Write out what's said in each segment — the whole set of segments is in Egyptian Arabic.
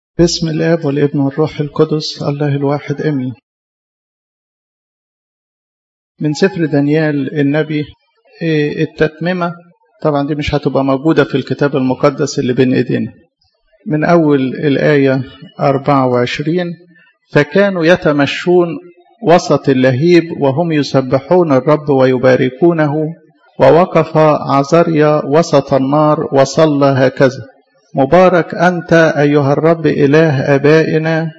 باسم الآب والابن والروح القدس الله الواحد آمين من سفر دانيال النبي التتممة طبعا دي مش هتبقى موجودة في الكتاب المقدس اللي بين ايدينا من أول الآية 24 فكانوا يتمشون وسط اللهيب وهم يسبحون الرب ويباركونه ووقف عزريا وسط النار وصلى هكذا مبارك أنت أيها الرب إله آبائنا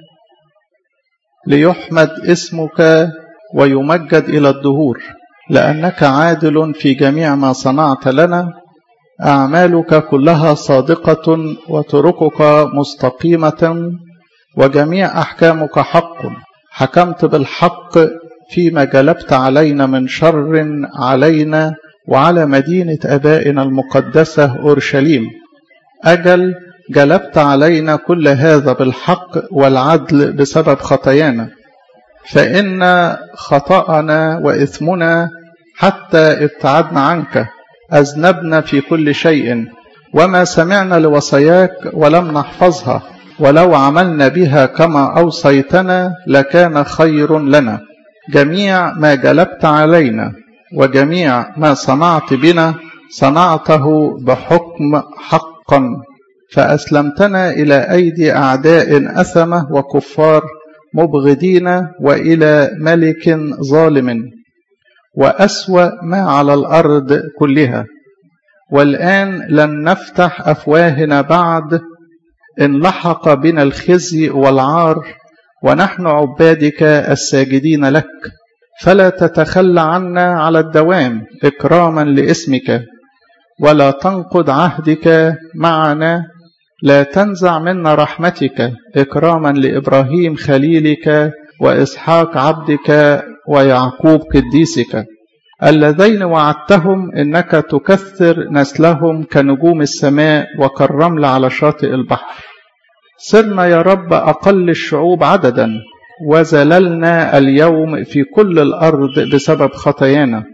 ليحمد اسمك ويمجد إلى الدهور لأنك عادل في جميع ما صنعت لنا أعمالك كلها صادقة وطرقك مستقيمة وجميع أحكامك حق حكمت بالحق فيما جلبت علينا من شر علينا وعلى مدينة أبائنا المقدسة أورشليم أجل جلبت علينا كل هذا بالحق والعدل بسبب خطايانا فإن خطأنا وإثمنا حتى ابتعدنا عنك أذنبنا في كل شيء وما سمعنا لوصاياك ولم نحفظها ولو عملنا بها كما أوصيتنا لكان خير لنا جميع ما جلبت علينا وجميع ما صنعت بنا صنعته بحكم حقا فأسلمتنا إلى أيدي أعداء أثمة وكفار مبغضين وإلى ملك ظالم وأسوأ ما على الأرض كلها والآن لن نفتح أفواهنا بعد إن لحق بنا الخزي والعار ونحن عبادك الساجدين لك فلا تتخلى عنا على الدوام إكراما لاسمك ولا تنقض عهدك معنا لا تنزع منا رحمتك إكراما لإبراهيم خليلك وإسحاق عبدك ويعقوب قديسك اللذين وعدتهم إنك تكثر نسلهم كنجوم السماء وكالرمل على شاطئ البحر صرنا يا رب أقل الشعوب عددا وزللنا اليوم في كل الأرض بسبب خطايانا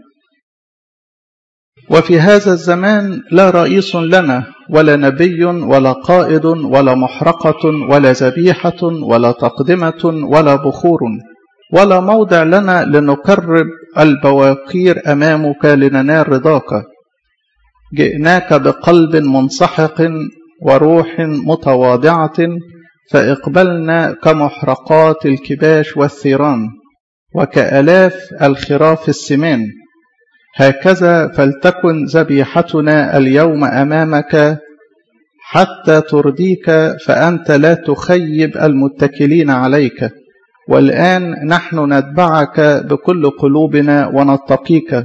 وفي هذا الزمان لا رئيس لنا ولا نبي ولا قائد ولا محرقة ولا ذبيحة ولا تقدمة ولا بخور ولا موضع لنا لنقرب البواقير أمامك لننال رضاك جئناك بقلب منسحق وروح متواضعة فاقبلنا كمحرقات الكباش والثيران وكألاف الخراف السمان هكذا فلتكن ذبيحتنا اليوم أمامك حتى ترضيك فأنت لا تخيب المتكلين عليك والآن نحن نتبعك بكل قلوبنا ونتقيك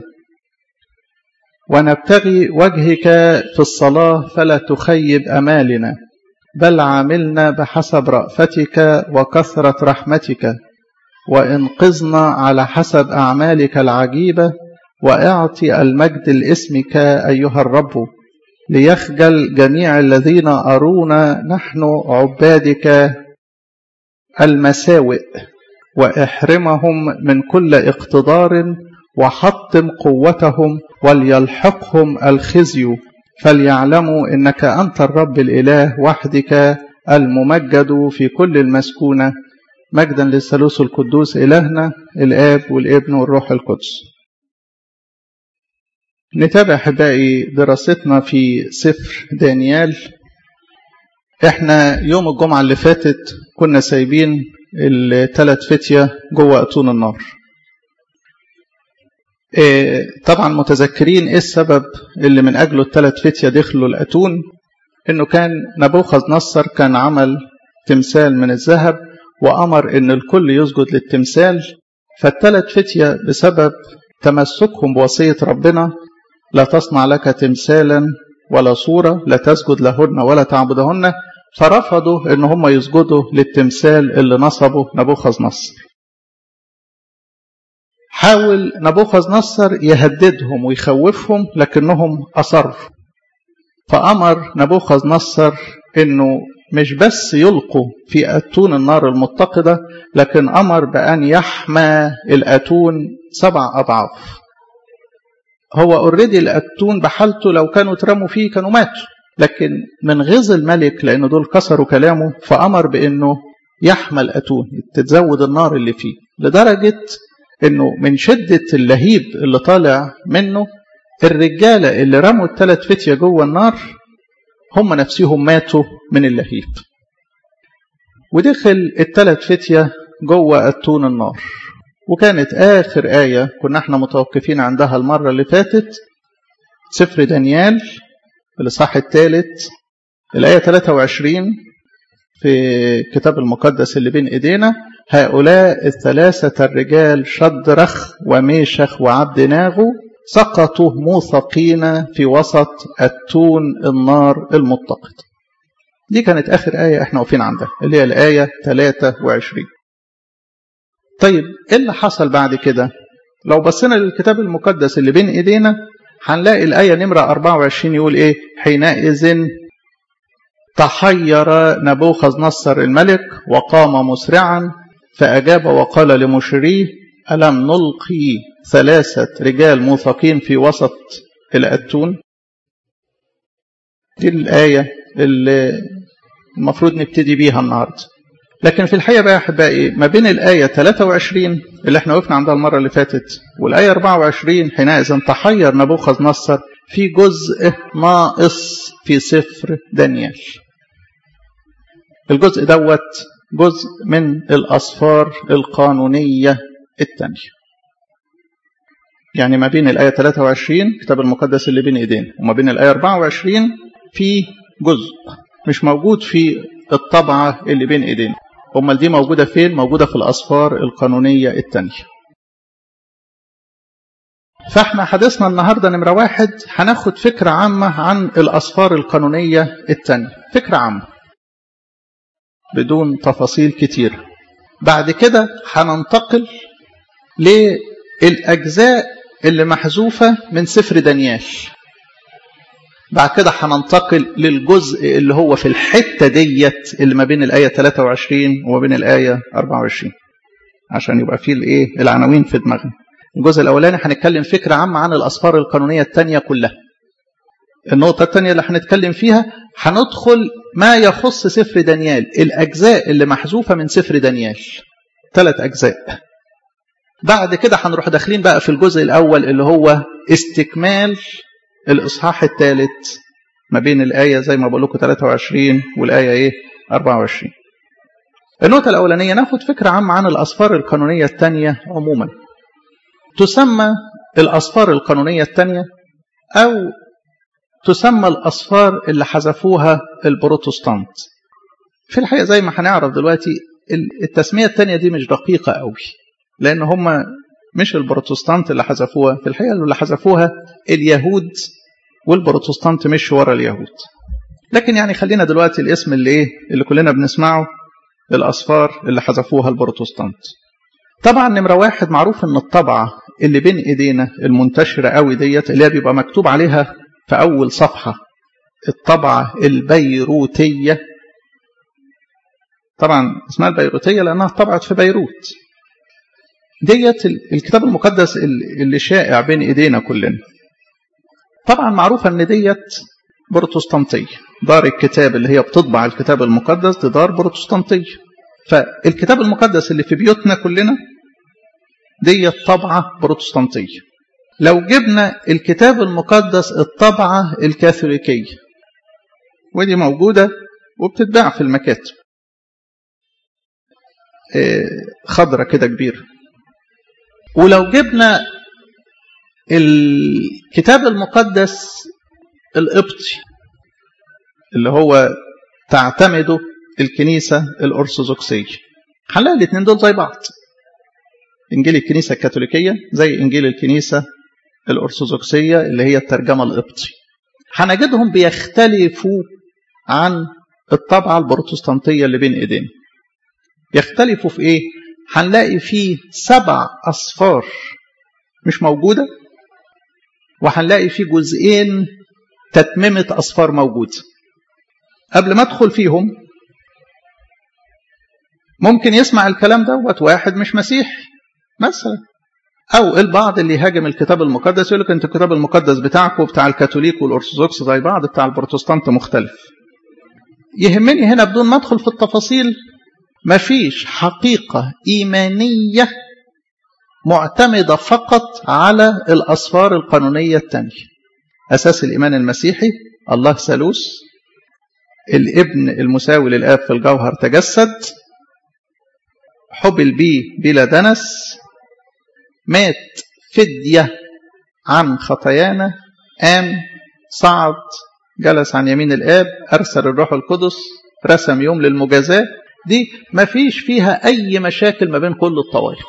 ونبتغي وجهك في الصلاة فلا تخيب أمالنا بل عاملنا بحسب رأفتك وكثرة رحمتك وانقذنا على حسب أعمالك العجيبة واعطي المجد لاسمك أيها الرب ليخجل جميع الذين أرونا نحن عبادك المساوئ واحرمهم من كل اقتدار وحطم قوتهم وليلحقهم الخزي فليعلموا انك انت الرب الاله وحدك الممجد في كل المسكونه مجدا للثالوث القدوس الهنا الاب والابن والروح القدس نتابع احبائي دراستنا في سفر دانيال احنا يوم الجمعه اللي فاتت كنا سايبين الثلاث فتيه جوه اتون النار إيه طبعا متذكرين ايه السبب اللي من اجله الثلاث فتيه دخلوا الاتون انه كان نبوخذ نصر كان عمل تمثال من الذهب وامر ان الكل يسجد للتمثال فالثلاث فتيه بسبب تمسكهم بوصيه ربنا لا تصنع لك تمثالا ولا صوره لا تسجد لهن ولا تعبدهن فرفضوا ان هم يسجدوا للتمثال اللي نصبه نبوخذ نصر حاول نبوخذ نصر يهددهم ويخوفهم لكنهم أصروا فأمر نبوخذ نصر أنه مش بس يلقوا في أتون النار المتقدة لكن أمر بأن يحمى الأتون سبع أضعاف هو اوريدي الأتون بحالته لو كانوا اترموا فيه كانوا ماتوا لكن من غيظ الملك لأن دول كسروا كلامه فأمر بأنه يحمل أتون تتزود النار اللي فيه لدرجة أنه من شدة اللهيب اللي طالع منه الرجالة اللي رموا الثلاث فتية جوه النار هم نفسهم ماتوا من اللهيب ودخل الثلاث فتية جوه أتون النار وكانت آخر آية كنا احنا متوقفين عندها المرة اللي فاتت سفر دانيال الإصحاح الثالث الآية 23 في الكتاب المقدس اللي بين إيدينا هؤلاء الثلاثة الرجال شدرخ وميشخ وعبد ناغو سقطوا موثقين في وسط التون النار المتقد دي كانت آخر آية احنا واقفين عندها اللي هي الآية 23 طيب ايه اللي حصل بعد كده لو بصينا للكتاب المقدس اللي بين ايدينا هنلاقي الآية نمرة 24 يقول ايه حينئذ تحير نبوخذ نصر الملك وقام مسرعا فأجاب وقال لمشريه ألم نلقي ثلاثة رجال موثقين في وسط الأتون دي الآية اللي المفروض نبتدي بيها النهاردة لكن في الحقيقة بقى أحبائي ما بين الآية 23 اللي احنا وقفنا عندها المرة اللي فاتت والآية 24 حينئذ تحير نبوخذ نصر في جزء ناقص في سفر دانيال الجزء دوت جزء من الأسفار القانونية الثانية يعني ما بين الآية 23 كتاب المقدس اللي بين إيدينا وما بين الآية 24 في جزء مش موجود في الطبعة اللي بين إيدينا أمال دي موجودة فين؟ موجودة في الأسفار القانونية الثانية فاحنا حديثنا النهاردة نمرة واحد هناخد فكرة عامة عن الأسفار القانونية الثانية فكرة عامة بدون تفاصيل كتير بعد كده هننتقل للأجزاء اللي محذوفة من سفر دانيال بعد كده هننتقل للجزء اللي هو في الحتة ديت اللي ما بين الآية 23 وما بين الآية 24 عشان يبقى فيه الايه العناوين في دماغنا الجزء الأولاني هنتكلم فكرة عامة عن الأسفار القانونية الثانية كلها النقطة الثانية اللي هنتكلم فيها هندخل ما يخص سفر دانيال الأجزاء اللي محذوفة من سفر دانيال ثلاث أجزاء بعد كده هنروح داخلين بقى في الجزء الأول اللي هو استكمال الإصحاح الثالث ما بين الآية زي ما بقول لكم 23 والآية إيه 24 النقطة الأولانية ناخد فكرة عامة عن الأسفار القانونية الثانية عموما تسمى الأسفار القانونية الثانية أو تسمى الأسفار اللي حذفوها البروتستانت في الحقيقة زي ما هنعرف دلوقتي التسمية الثانية دي مش دقيقة قوي لأن هم مش البروتستانت اللي حذفوها في الحقيقة اللي حذفوها اليهود والبروتستانت مش ورا اليهود لكن يعني خلينا دلوقتي الاسم اللي ايه اللي كلنا بنسمعه الأسفار اللي حذفوها البروتستانت طبعا نمرة واحد معروف ان الطبعة اللي بين ايدينا المنتشرة قوي ديت اللي هي بيبقى مكتوب عليها في أول صفحة الطبعة البيروتية طبعا اسمها البيروتية لأنها طبعت في بيروت ديت الكتاب المقدس اللي شائع بين ايدينا كلنا طبعا معروفة ان ديت بروتستانتية دار الكتاب اللي هي بتطبع الكتاب المقدس دي دار بروتستانتية فالكتاب المقدس اللي في بيوتنا كلنا ديت طبعة بروتستانتية لو جبنا الكتاب المقدس الطبعة الكاثوليكية ودي موجودة وبتتباع في المكاتب خضرة كده كبيرة ولو جبنا الكتاب المقدس القبطي اللي هو تعتمده الكنيسة الأرثوذكسية هنلاقي الاثنين دول زي بعض إنجيل الكنيسة الكاثوليكية زي إنجيل الكنيسة الأرثوذكسية اللي هي الترجمة القبطي هنجدهم بيختلفوا عن الطبعة البروتستانتية اللي بين إيدينا يختلفوا في إيه؟ هنلاقي فيه سبع أصفار مش موجودة وهنلاقي فيه جزئين تتممة أصفار موجودة قبل ما أدخل فيهم ممكن يسمع الكلام دوت واحد مش مسيحي مثلا أو البعض اللي يهاجم الكتاب المقدس يقول لك أنت الكتاب المقدس بتاعك وبتاع الكاثوليك والأرثوذكس زي بعض بتاع البروتستانت مختلف يهمني هنا بدون ما أدخل في التفاصيل مفيش حقيقة إيمانية معتمدة فقط على الأسفار القانونية الثانية أساس الإيمان المسيحي الله ثالوث الابن المساوي للآب في الجوهر تجسد حبل بيه بلا دنس مات فدية عن خطايانا قام صعد جلس عن يمين الآب أرسل الروح القدس رسم يوم للمجازاة دي ما فيش فيها أي مشاكل ما بين كل الطوائف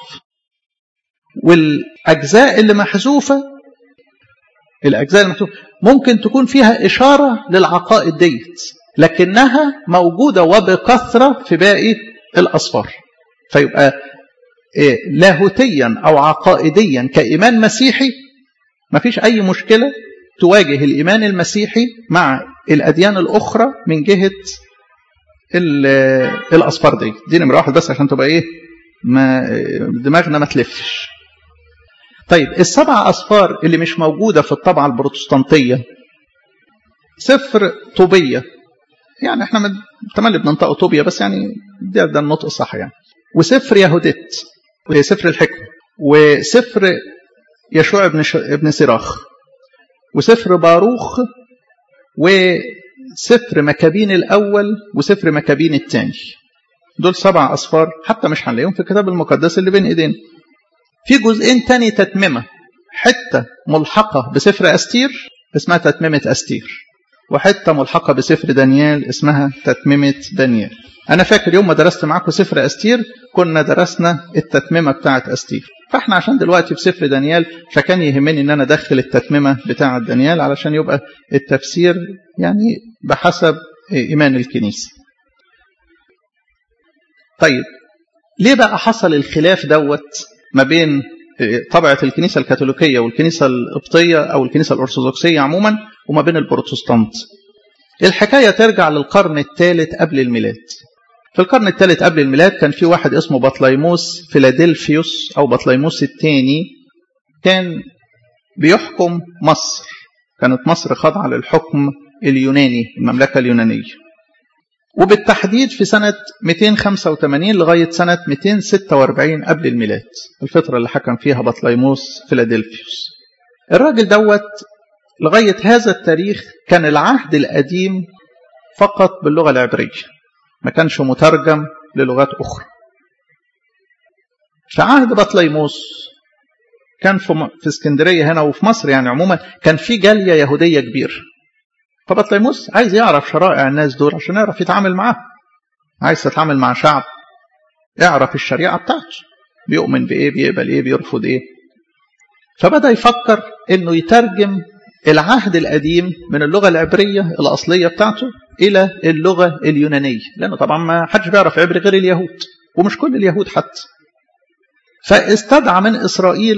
والأجزاء اللي محذوفة الأجزاء اللي محذوفة ممكن تكون فيها إشارة للعقائد ديت لكنها موجودة وبكثرة في باقي الأصفار فيبقى لاهوتيا أو عقائديا كإيمان مسيحي ما فيش أي مشكلة تواجه الإيمان المسيحي مع الأديان الأخرى من جهة الأصفار دي دي نمرة واحد بس عشان تبقى إيه ما دماغنا ما تلفش طيب السبع أصفار اللي مش موجودة في الطبعة البروتستانتية سفر طوبية يعني احنا تملي بننطق طوبية بس يعني ده, ده النطق الصح يعني وسفر يهوديت وسفر الحكمة وسفر يشوع ابن ش... ابن سراخ وسفر باروخ وسفر مكابين الأول وسفر مكابين الثاني دول سبع أصفار حتى مش هنلاقيهم في الكتاب المقدس اللي بين إيدينا في جزئين تاني تتممة حتة ملحقة بسفر أستير اسمها تتممة أستير وحتة ملحقة بسفر دانيال اسمها تتممة دانيال أنا فاكر يوم ما درست معاكم سفر أستير كنا درسنا التتممة بتاعة أستير فاحنا عشان دلوقتي في سفر دانيال فكان يهمني ان انا ادخل التتممه بتاعه دانيال علشان يبقى التفسير يعني بحسب ايمان الكنيسه. طيب ليه بقى حصل الخلاف دوت ما بين طبعه الكنيسه الكاثوليكيه والكنيسه القبطيه او الكنيسه الارثوذكسيه عموما وما بين البروتستانت؟ الحكايه ترجع للقرن الثالث قبل الميلاد. في القرن الثالث قبل الميلاد كان في واحد اسمه بطليموس فيلادلفيوس أو بطليموس الثاني كان بيحكم مصر كانت مصر خاضعة للحكم اليوناني المملكة اليونانية وبالتحديد في سنة 285 لغاية سنة 246 قبل الميلاد الفترة اللي حكم فيها بطليموس فيلادلفيوس الراجل دوت لغاية هذا التاريخ كان العهد القديم فقط باللغة العبرية ما كانش مترجم للغات أخرى في عهد بطليموس كان في, في اسكندرية هنا وفي مصر يعني عموما كان في جالية يهودية كبيرة فبطليموس عايز يعرف شرائع الناس دول عشان يعرف يتعامل معاهم عايز تتعامل مع شعب اعرف الشريعة بتاعته بيؤمن بإيه بيقبل إيه بيرفض إيه فبدأ يفكر إنه يترجم العهد القديم من اللغة العبرية الأصلية بتاعته إلى اللغة اليونانية لأنه طبعا ما حدش بيعرف عبري غير اليهود ومش كل اليهود حتى فاستدعى من إسرائيل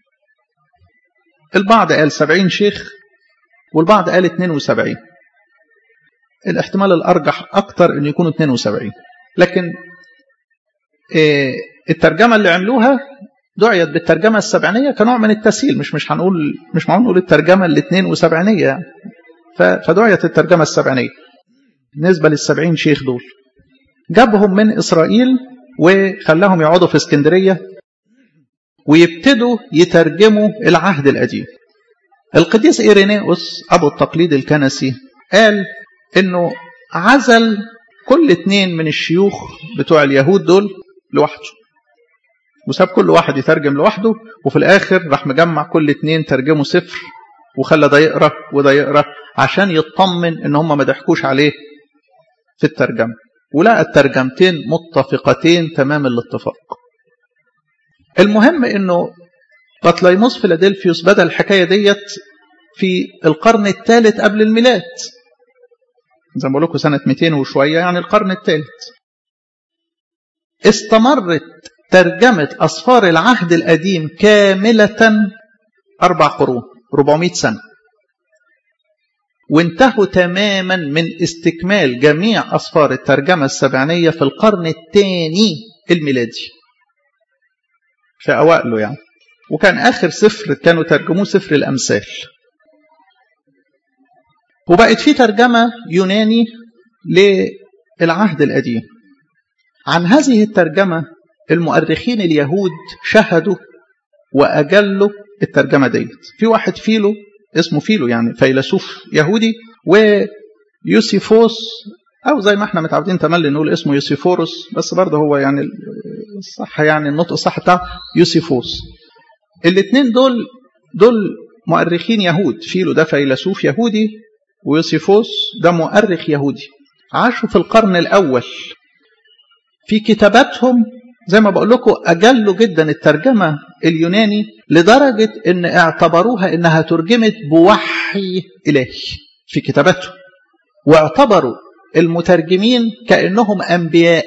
البعض قال سبعين شيخ والبعض قال 72 الاحتمال الأرجح أكتر أن يكونوا 72 لكن الترجمة اللي عملوها دعيت بالترجمة السبعينية كنوع من التسهيل مش مش هنقول مش معقول نقول الترجمة الاثنين وسبعينية يعني فدعيت الترجمة السبعينية بالنسبة للسبعين شيخ دول جابهم من إسرائيل وخلاهم يقعدوا في اسكندرية ويبتدوا يترجموا العهد القديم القديس إيرينيوس أبو التقليد الكنسي قال إنه عزل كل اتنين من الشيوخ بتوع اليهود دول لوحده وساب كل واحد يترجم لوحده وفي الآخر راح مجمع كل اتنين ترجموا سفر وخلى ده يقرا وده يقرا عشان يطمن ان هم ما ضحكوش عليه في الترجمه ولقى الترجمتين متفقتين تمام الاتفاق المهم انه بطليموس فيلادلفيوس بدا الحكايه ديت في القرن الثالث قبل الميلاد زي ما بقول لكم سنه 200 وشويه يعني القرن الثالث استمرت ترجمه اسفار العهد القديم كامله اربع قرون 400 سنه وانتهوا تماما من استكمال جميع أصفار الترجمة السبعينية في القرن الثاني الميلادي في أوائله يعني وكان آخر سفر كانوا ترجموه سفر الأمثال وبقت في ترجمة يوناني للعهد القديم عن هذه الترجمة المؤرخين اليهود شهدوا وأجلوا الترجمة ديت في واحد فيلو اسمه فيلو يعني فيلسوف يهودي ويوسيفوس أو زي ما احنا متعودين تملي نقول اسمه يوسيفوروس بس برضه هو يعني الصح يعني النطق الصح بتاعه يوسيفوس الاثنين دول دول مؤرخين يهود فيلو ده فيلسوف يهودي ويوسيفوس ده مؤرخ يهودي عاشوا في القرن الأول في كتاباتهم زي ما بقول لكم أجلوا جدا الترجمة اليوناني لدرجة أن اعتبروها أنها ترجمت بوحي إلهي في كتاباتهم واعتبروا المترجمين كأنهم أنبياء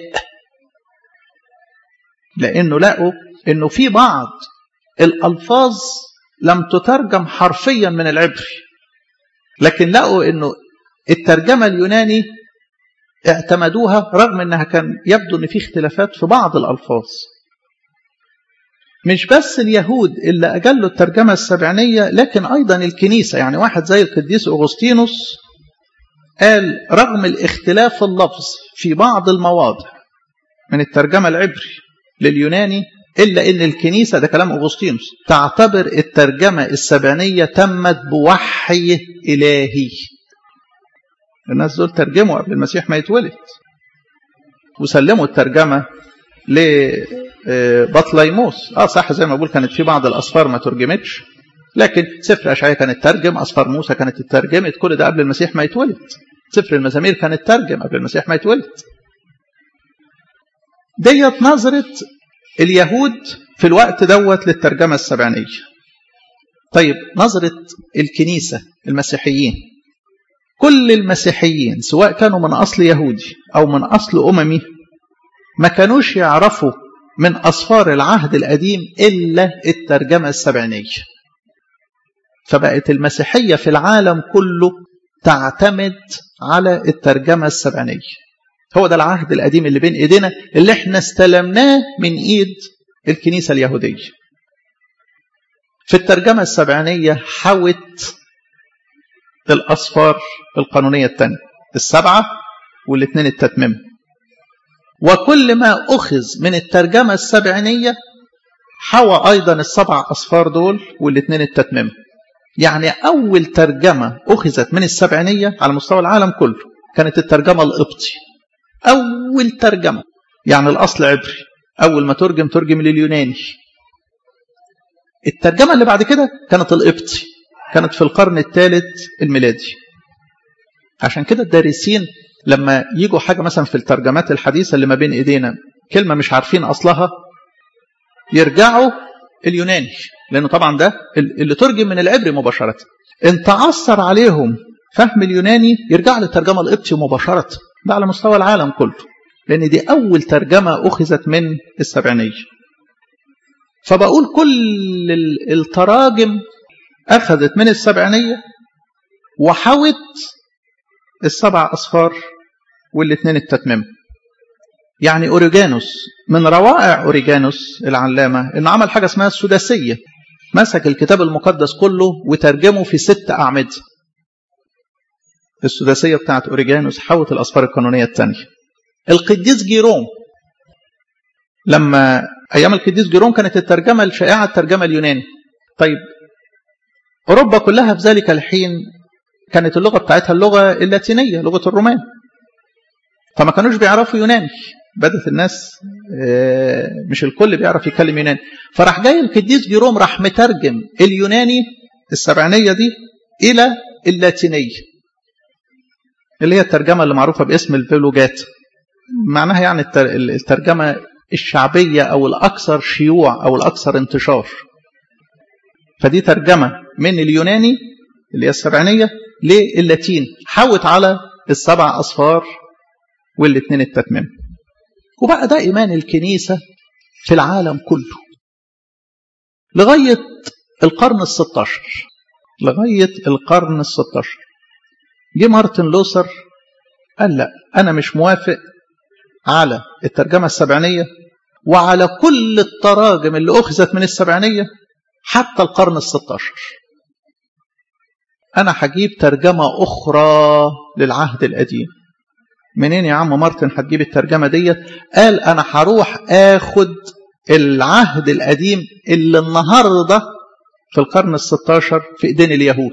لأنه لقوا أنه في بعض الألفاظ لم تترجم حرفيا من العبري لكن لقوا أنه الترجمة اليوناني اعتمدوها رغم أنها كان يبدو أن في اختلافات في بعض الألفاظ مش بس اليهود اللي أجلوا الترجمة السبعينية لكن أيضا الكنيسة يعني واحد زي القديس أغسطينوس قال رغم الاختلاف اللفظ في بعض المواضع من الترجمة العبري لليوناني إلا أن الكنيسة ده كلام أغسطينوس تعتبر الترجمة السبعينية تمت بوحي إلهي الناس دول ترجموا قبل المسيح ما يتولد وسلموا الترجمة لبطليموس اه صح زي ما بقول كانت في بعض الأسفار ما ترجمتش لكن سفر أشعياء كانت ترجم أسفار موسى كانت ترجمت كل ده قبل المسيح ما يتولد سفر المزامير كانت ترجم قبل المسيح ما يتولد ديت نظرة اليهود في الوقت دوت للترجمة السبعينية طيب نظرة الكنيسة المسيحيين كل المسيحيين سواء كانوا من أصل يهودي أو من أصل أممي ما كانوش يعرفوا من أصفار العهد القديم إلا الترجمة السبعينية فبقت المسيحية في العالم كله تعتمد على الترجمة السبعينية هو ده العهد القديم اللي بين ايدينا اللي احنا استلمناه من ايد الكنيسة اليهودية في الترجمة السبعينية حوت الأصفار القانونية الثانية السبعة والاثنين التتميم وكل ما أخذ من الترجمة السبعينية حوى أيضا السبع أصفار دول والاثنين التتميم يعني أول ترجمة أخذت من السبعينية على مستوى العالم كله كانت الترجمة القبطي أول ترجمة يعني الأصل عبري أول ما ترجم ترجم لليوناني الترجمة اللي بعد كده كانت القبطي كانت في القرن الثالث الميلادي عشان كده الدارسين لما يجوا حاجة مثلا في الترجمات الحديثة اللي ما بين إيدينا كلمة مش عارفين أصلها يرجعوا اليوناني لأنه طبعا ده اللي ترجم من العبري مباشرة إن تعثر عليهم فهم اليوناني يرجع للترجمة القبطي مباشرة ده على مستوى العالم كله لأن دي أول ترجمة أخذت من السبعينية فبقول كل التراجم أخذت من السبعينية وحوت السبع أصفار والاثنين التتميم يعني أوريجانوس من روائع أوريجانوس العلامة إنه عمل حاجة اسمها السداسية مسك الكتاب المقدس كله وترجمه في ست أعمدة السداسية بتاعت أوريجانوس حوت الأصفار القانونية الثانية القديس جيروم لما أيام القديس جيروم كانت الترجمة الشائعة الترجمة اليوناني طيب أوروبا كلها في ذلك الحين كانت اللغة بتاعتها اللغة اللاتينية لغة الرومان فما كانوش بيعرفوا يوناني بدت الناس مش الكل بيعرف يتكلم يوناني فراح جاي القديس جيروم راح مترجم اليوناني السبعينية دي إلى اللاتينية اللي هي الترجمة اللي معروفة باسم الفيلوجات معناها يعني الترجمة الشعبية أو الأكثر شيوع أو الأكثر انتشار فدي ترجمة من اليوناني اللي هي السبعينية للاتين حوت على السبع أصفار والاثنين التتميم وبقى ده إيمان الكنيسة في العالم كله لغاية القرن الستاشر لغاية القرن الستاشر جه مارتن لوثر قال لا أنا مش موافق على الترجمة السبعينية وعلى كل التراجم اللي أخذت من السبعينية حتى القرن الستاشر أنا هجيب ترجمة أخرى للعهد القديم منين يا عم مارتن هتجيب الترجمة ديت قال أنا هروح آخد العهد القديم اللي النهاردة في القرن الستاشر في إيدين اليهود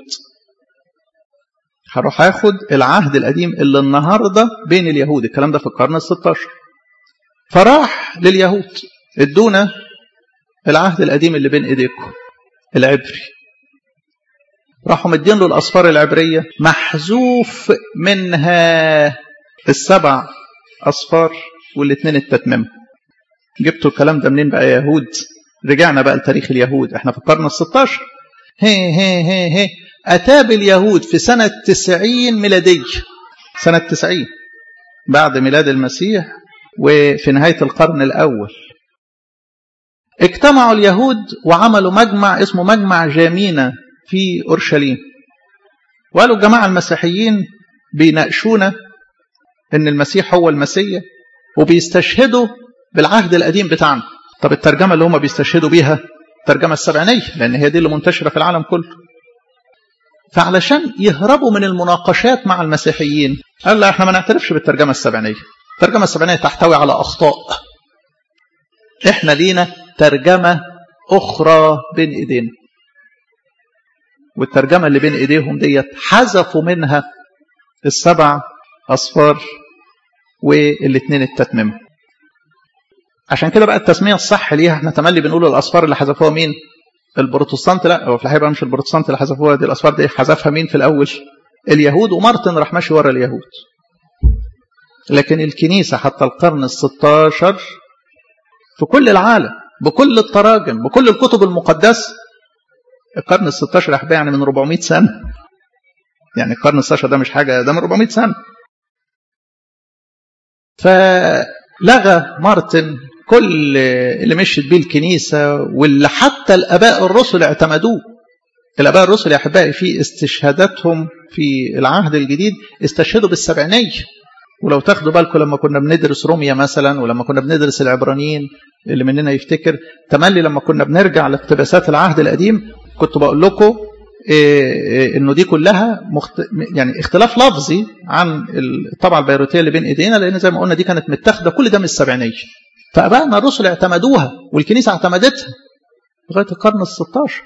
هروح آخد العهد القديم اللي النهاردة بين اليهود الكلام ده في القرن الستاشر فراح لليهود ادونا العهد القديم اللي بين ايديكم العبري راحوا مدين له الأصفار العبرية محذوف منها السبع أصفار والاثنين التتميم جبتوا الكلام ده منين بقى يا يهود رجعنا بقى لتاريخ اليهود احنا في القرن الستاشر هي هي هي هي أتاب اليهود في سنة تسعين ميلادية سنة تسعين بعد ميلاد المسيح وفي نهاية القرن الأول اجتمعوا اليهود وعملوا مجمع اسمه مجمع جامينا في أورشليم وقالوا الجماعة المسيحيين بيناقشونا ان المسيح هو المسيح وبيستشهدوا بالعهد القديم بتاعنا طب الترجمة اللي هم بيستشهدوا بيها الترجمة السبعينية لأن هي دي اللي منتشرة في العالم كله فعلشان يهربوا من المناقشات مع المسيحيين قال لا احنا ما نعترفش بالترجمة السبعينية الترجمة السبعينية تحتوي على أخطاء احنا لينا ترجمة أخرى بين إيدينا والترجمة اللي بين إيديهم ديت حذفوا منها السبع أصفار والاثنين التتميم عشان كده بقى التسمية الصح ليها احنا تملي بنقول الأصفار اللي حذفوها مين البروتستانت لا هو في الحقيقة مش البروتستانت اللي حذفوها دي الأصفار دي حذفها مين في الأول اليهود ومارتن راح ماشي ورا اليهود لكن الكنيسة حتى القرن الستاشر في كل العالم بكل التراجم بكل الكتب المقدسة القرن الستاشر يا يعني من 400 سنة يعني القرن الستاشر ده مش حاجة ده من 400 سنة فلغى مارتن كل اللي مشيت بيه الكنيسة واللي حتى الآباء الرسل اعتمدوه الآباء الرسل يا أحبائي في استشهاداتهم في العهد الجديد استشهدوا بالسبعينية ولو تاخدوا بالكم لما كنا بندرس روميا مثلا ولما كنا بندرس العبرانيين اللي مننا يفتكر تملي لما كنا بنرجع لاقتباسات العهد القديم كنت بقول لكم إيه إيه انه دي كلها مخت... يعني اختلاف لفظي عن الطبعه البيروتيه اللي بين ايدينا لان زي ما قلنا دي كانت متاخده كل ده من السبعينيه فابائنا الرسل اعتمدوها والكنيسه اعتمدتها لغايه القرن ال 16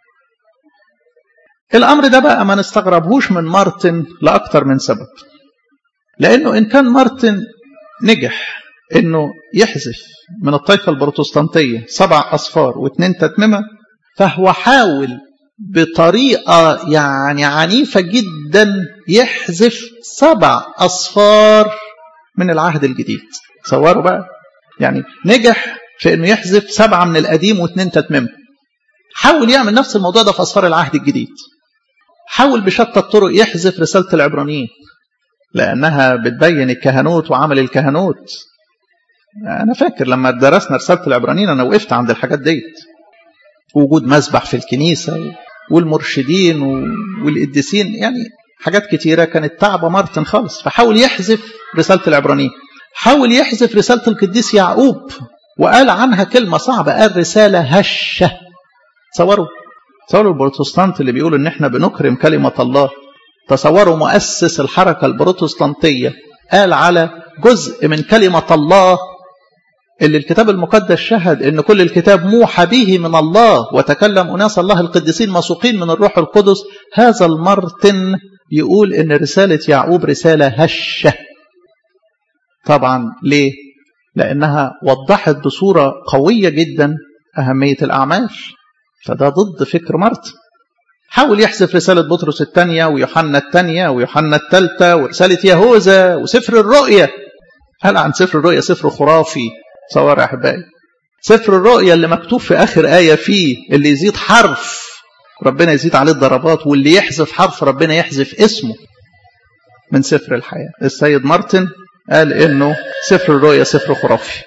الامر ده بقى ما نستغربهوش من مارتن لاكثر من سبب لانه ان كان مارتن نجح انه يحذف من الطائفه البروتستانتيه سبع اصفار واثنين تتممه فهو حاول بطريقة يعني عنيفة جدا يحذف سبع أصفار من العهد الجديد تصوروا بقى يعني نجح في أنه يحذف سبعة من القديم واثنين تتمم حاول يعمل نفس الموضوع ده في أصفار العهد الجديد حاول بشتى الطرق يحذف رسالة العبرانيين لأنها بتبين الكهنوت وعمل الكهنوت أنا فاكر لما درسنا رسالة العبرانيين أنا وقفت عند الحاجات ديت وجود مسبح في الكنيسة والمرشدين والقديسين يعني حاجات كتيرة كانت تعبة مارتن خالص فحاول يحذف رسالة العبرانيين حاول يحذف رسالة القديس يعقوب وقال عنها كلمة صعبة قال رسالة هشة تصوروا تصوروا البروتستانت اللي بيقولوا ان احنا بنكرم كلمة الله تصوروا مؤسس الحركة البروتستانتية قال على جزء من كلمة الله اللي الكتاب المقدس شهد ان كل الكتاب موحى به من الله وتكلم اناس الله القديسين مسوقين من الروح القدس هذا المرتن يقول ان رساله يعقوب رساله هشه طبعا ليه لانها وضحت بصوره قويه جدا اهميه الاعمال فده ضد فكر مارتن حاول يحذف رسالة بطرس الثانية ويوحنا الثانية ويوحنا الثالثة ورسالة يهوذا وسفر الرؤيا قال عن سفر الرؤيا سفر خرافي صور يا احبائي سفر الرؤيا اللي مكتوب في اخر ايه فيه اللي يزيد حرف ربنا يزيد عليه الضربات واللي يحذف حرف ربنا يحذف اسمه من سفر الحياه السيد مارتن قال انه سفر الرؤيا سفر خرافي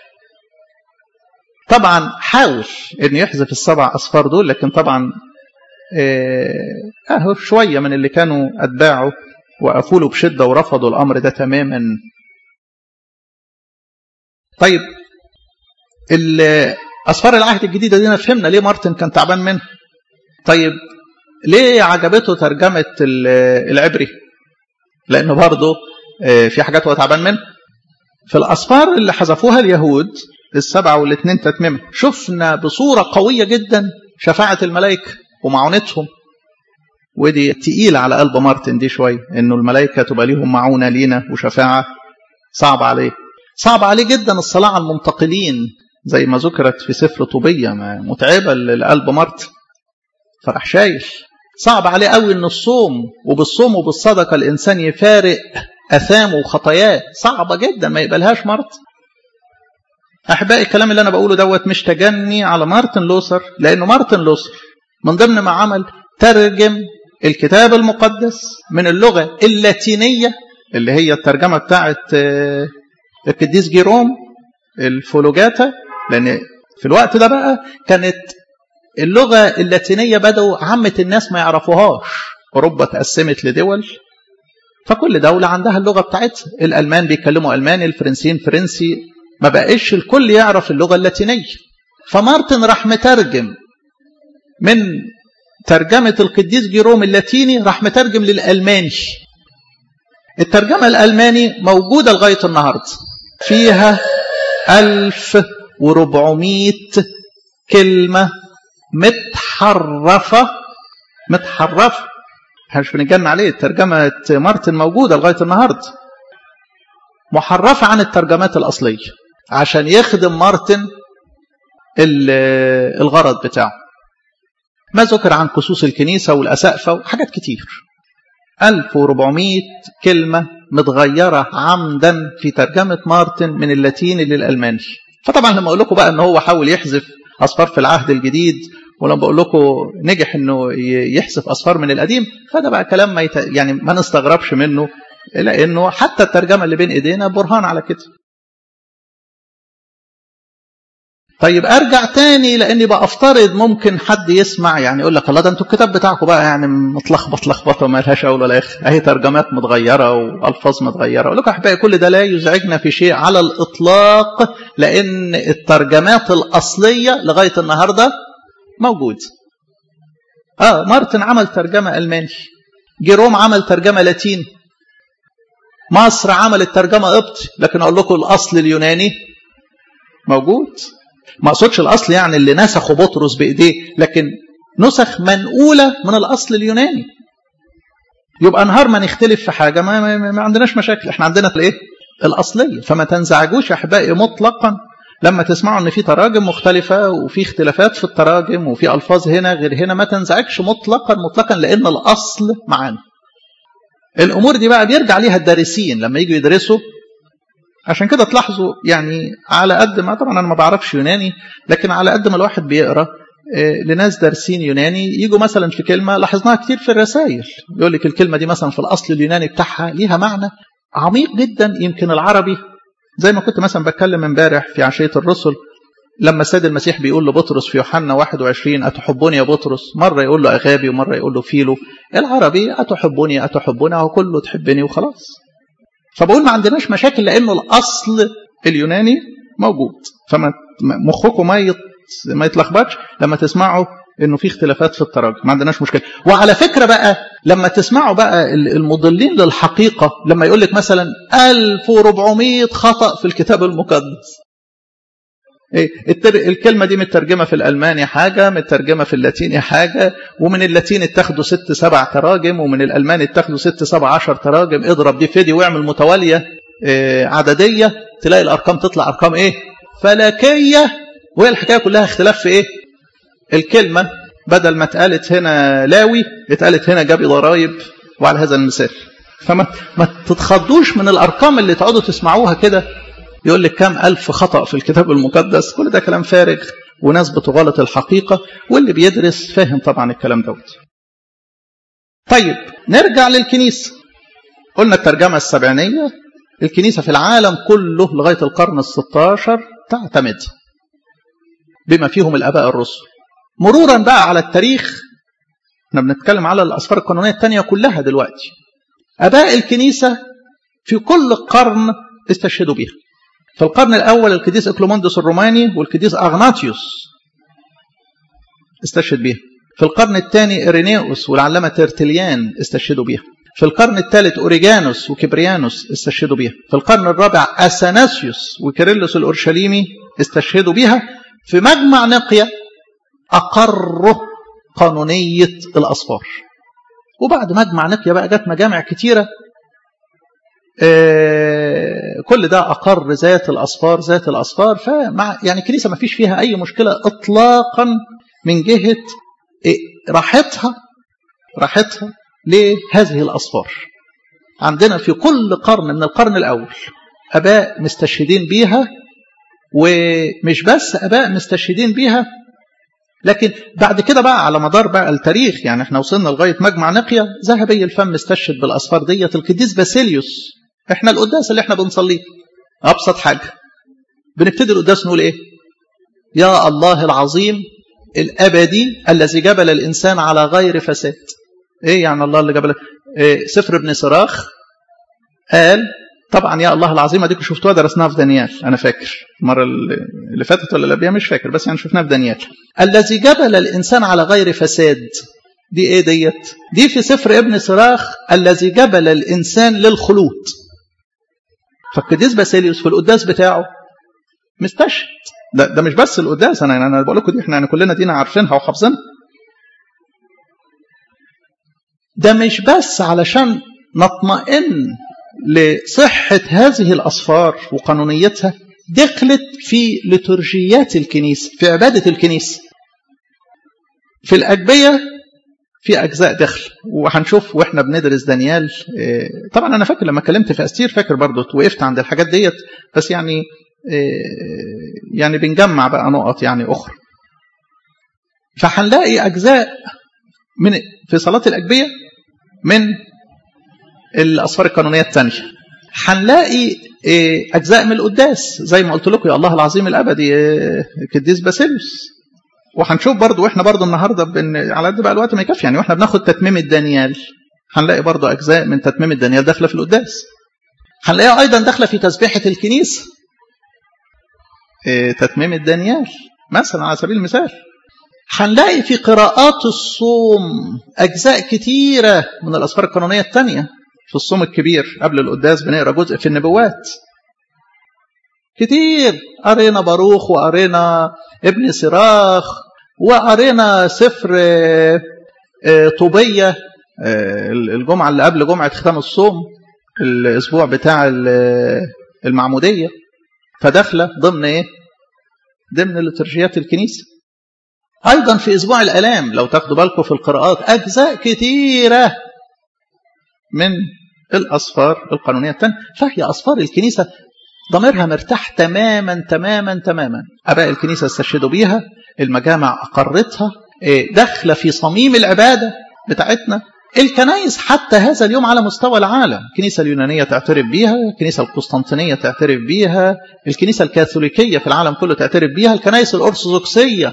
طبعا حاول انه يحذف السبع اصفار دول لكن طبعا اه شويه من اللي كانوا اتباعه وقفوا له بشده ورفضوا الامر ده تماما طيب أصفار العهد الجديدة دي فهمنا ليه مارتن كان تعبان منها طيب ليه عجبته ترجمة العبري لأنه برضه في حاجات هو تعبان منها في الأسفار اللي حذفوها اليهود السبعة والاثنين تتممة شفنا بصورة قوية جدا شفاعة الملائكة ومعونتهم ودي تقيلة على قلب مارتن دي شوية انه الملائكة تبقى ليهم معونة لينا وشفاعة صعب عليه صعب عليه جدا الصلاة على المنتقلين زي ما ذكرت في سفر طوبية متعبة لقلب مارتن فراح شايل صعب عليه قوي ان الصوم وبالصوم وبالصدقة الانسان يفارق اثامه وخطاياه صعبة جدا ما يقبلهاش مارتن احبائي الكلام اللي انا بقوله دوت مش تجني على مارتن لوثر لانه مارتن لوثر من ضمن ما عمل ترجم الكتاب المقدس من اللغة اللاتينية اللي هي الترجمة بتاعت القديس جيروم الفولوجاتا لأن في الوقت ده بقى كانت اللغة اللاتينية بدأوا عامة الناس ما يعرفوهاش أوروبا تقسمت لدول فكل دولة عندها اللغة بتاعتها الألمان بيتكلموا ألماني الفرنسيين فرنسي ما بقاش الكل يعرف اللغة اللاتينية فمارتن راح مترجم من ترجمة القديس جيروم اللاتيني راح مترجم للألماني الترجمة الألماني موجودة لغاية النهاردة فيها ألف وربعمية كلمة متحرفة متحرفة احنا مش بنتجن عليه ترجمة مارتن موجودة لغاية النهاردة محرفة عن الترجمات الأصلية عشان يخدم مارتن الغرض بتاعه ما ذكر عن كسوس الكنيسة والأسقفة وحاجات كتير 1400 كلمة متغيرة عمدا في ترجمة مارتن من اللاتيني للألماني فطبعا لما أقول لكم بقى أنه هو حاول يحذف أصفار في العهد الجديد ولما بقول لكم نجح أنه يحذف أصفار من القديم فده بقى كلام ما يت... يعني ما نستغربش منه لأنه حتى الترجمة اللي بين إيدينا برهان على كده طيب ارجع تاني لاني بقى افترض ممكن حد يسمع يعني يقول لك الله ده انتوا الكتاب بتاعكم بقى يعني متلخبط لخبطه ما لهاش اول ولا اخر اهي ترجمات متغيره والفاظ متغيره اقول لكم احبائي كل ده لا يزعجنا في شيء على الاطلاق لان الترجمات الاصليه لغايه النهارده موجود اه مارتن عمل ترجمه الماني جيروم عمل ترجمه لاتين مصر عملت ترجمه قبطي لكن اقول لكم الاصل اليوناني موجود ما اقصدش الاصل يعني اللي نسخه بطرس بايديه لكن نسخ منقوله من الاصل اليوناني يبقى نهار ما نختلف في حاجه ما, ما, ما عندناش مشاكل احنا عندنا الايه الاصليه فما تنزعجوش يا احبائي مطلقا لما تسمعوا ان في تراجم مختلفه وفي اختلافات في التراجم وفي الفاظ هنا غير هنا ما تنزعجش مطلقا مطلقا لان الاصل معانا الامور دي بقى بيرجع ليها الدارسين لما يجوا يدرسوا عشان كده تلاحظوا يعني على قد ما طبعا انا ما بعرفش يوناني لكن على قد ما الواحد بيقرا لناس دارسين يوناني يجوا مثلا في كلمه لاحظناها كتير في الرسائل يقول لك الكلمه دي مثلا في الاصل اليوناني بتاعها ليها معنى عميق جدا يمكن العربي زي ما كنت مثلا بتكلم امبارح في عشيه الرسل لما السيد المسيح بيقول لبطرس في يوحنا 21 أتحبني يا بطرس مرة يقول له أغابي ومرة يقول له فيلو العربي أتحبني أتحبني أهو كله تحبني وخلاص فبقول ما عندناش مشاكل لانه الاصل اليوناني موجود فما مخكم ما يت... ما يتلخبطش لما تسمعوا انه في اختلافات في التراجم ما عندناش مشكله وعلى فكره بقى لما تسمعوا بقى المضلين للحقيقه لما يقول لك مثلا 1400 خطا في الكتاب المقدس إيه التر... الكلمه دي مترجمه في الالماني حاجه مترجمه في اللاتيني حاجه ومن اللاتيني اتاخدوا ست سبع تراجم ومن الالماني اتاخدوا ست سبع عشر تراجم اضرب دي في دي واعمل متواليه إيه عدديه تلاقي الارقام تطلع ارقام ايه فلكيه وهي الحكايه كلها اختلاف في ايه الكلمه بدل ما اتقالت هنا لاوي اتقالت هنا جابي ضرايب وعلى هذا المثال فما ما تتخضوش من الارقام اللي تقعدوا تسمعوها كده يقول لك كام ألف خطأ في الكتاب المقدس كل ده كلام فارغ وناس بتغلط الحقيقة واللي بيدرس فاهم طبعا الكلام دوت طيب نرجع للكنيسة قلنا الترجمة السبعينية الكنيسة في العالم كله لغاية القرن الستاشر تعتمد بما فيهم الآباء الرسل مرورا بقى على التاريخ احنا بنتكلم على الأسفار القانونية الثانية كلها دلوقتي آباء الكنيسة في كل قرن استشهدوا بها في القرن الأول القديس إكلوموندوس الروماني والقديس أغناطيوس استشهد بها في القرن الثاني إرينيوس والعلامة ترتليان استشهدوا بها في القرن الثالث أوريجانوس وكبريانوس استشهدوا بها في القرن الرابع أثناسيوس وكيرلس الأورشليمي استشهدوا بها في مجمع نقية أقروا قانونية الأصفار وبعد مجمع نقية بقى جت مجامع كتيرة آه كل ده أقر ذات الأصفار ذات الأصفار فمع يعني الكنيسة ما فيش فيها أي مشكلة إطلاقا من جهة راحتها راحتها لهذه الأصفار عندنا في كل قرن من القرن الأول أباء مستشهدين بيها ومش بس أباء مستشهدين بيها لكن بعد كده بقى على مدار بقى التاريخ يعني احنا وصلنا لغاية مجمع نقية ذهبي الفم استشهد بالأصفار ديت القديس باسيليوس احنا القداس اللي احنا بنصليه أبسط حاجة بنبتدي القداس نقول ايه يا الله العظيم الأبدي الذي جبل الإنسان على غير فساد إيه يعني الله اللي جبل إيه سفر ابن صراخ قال طبعا يا الله العظيم اديكم شفتوها درسناها في دانيال انا فاكر المره اللي فاتت ولا اللي قبلها مش فاكر بس يعني شفناها في دانيال الذي جبل الانسان على غير فساد دي ايه ديت دي في سفر ابن صراخ الذي جبل الانسان للخلود فالقديس باسيليوس في القداس بتاعه مستشهد ده, ده مش بس القداس انا انا بقول لكم دي احنا يعني كلنا دينا عارفينها وحافظينها ده مش بس علشان نطمئن لصحة هذه الأصفار وقانونيتها دخلت في لترجيات الكنيسة في عبادة الكنيسة في الأجبية في أجزاء دخل وهنشوف وإحنا بندرس دانيال طبعا أنا فاكر لما كلمت في أستير فاكر برضه وقفت عند الحاجات ديت بس يعني يعني بنجمع بقى نقط يعني أخرى فهنلاقي أجزاء من في صلاة الأجبية من الأسفار القانونية الثانية هنلاقي أجزاء من القداس زي ما قلت لكم يا الله العظيم الأبدي القديس باسيليوس وهنشوف برضو واحنا برضو النهارده بن... على قد بقى الوقت ما يكفي يعني واحنا بناخد تتميم دانيال هنلاقي برضو اجزاء من تتميم دانيال داخله في القداس هنلاقيها ايضا داخله في تسبيحه الكنيسه إيه تتميم دانيال مثلا على سبيل المثال هنلاقي في قراءات الصوم اجزاء كتيره من الاسفار القانونيه الثانيه في الصوم الكبير قبل القداس بنقرا جزء في النبوات كتير قرينا باروخ وقرينا ابن سراخ وقرينا سفر طوبية الجمعة اللي قبل جمعة ختام الصوم الأسبوع بتاع المعمودية فداخلة ضمن إيه؟ ضمن لترجيات الكنيسة أيضا في أسبوع الآلام لو تاخدوا بالكم في القراءات أجزاء كتيرة من الأصفار القانونية الثانية فهي أصفار الكنيسة ضميرها مرتاح تماما تماما تماما أباء الكنيسة استشهدوا بيها المجامع أقرتها داخلة في صميم العبادة بتاعتنا الكنائس حتى هذا اليوم على مستوى العالم الكنيسة اليونانية تعترف بيها الكنيسة القسطنطينية تعترف بيها الكنيسة الكاثوليكية في العالم كله تعترف بيها الكنائس الأرثوذكسية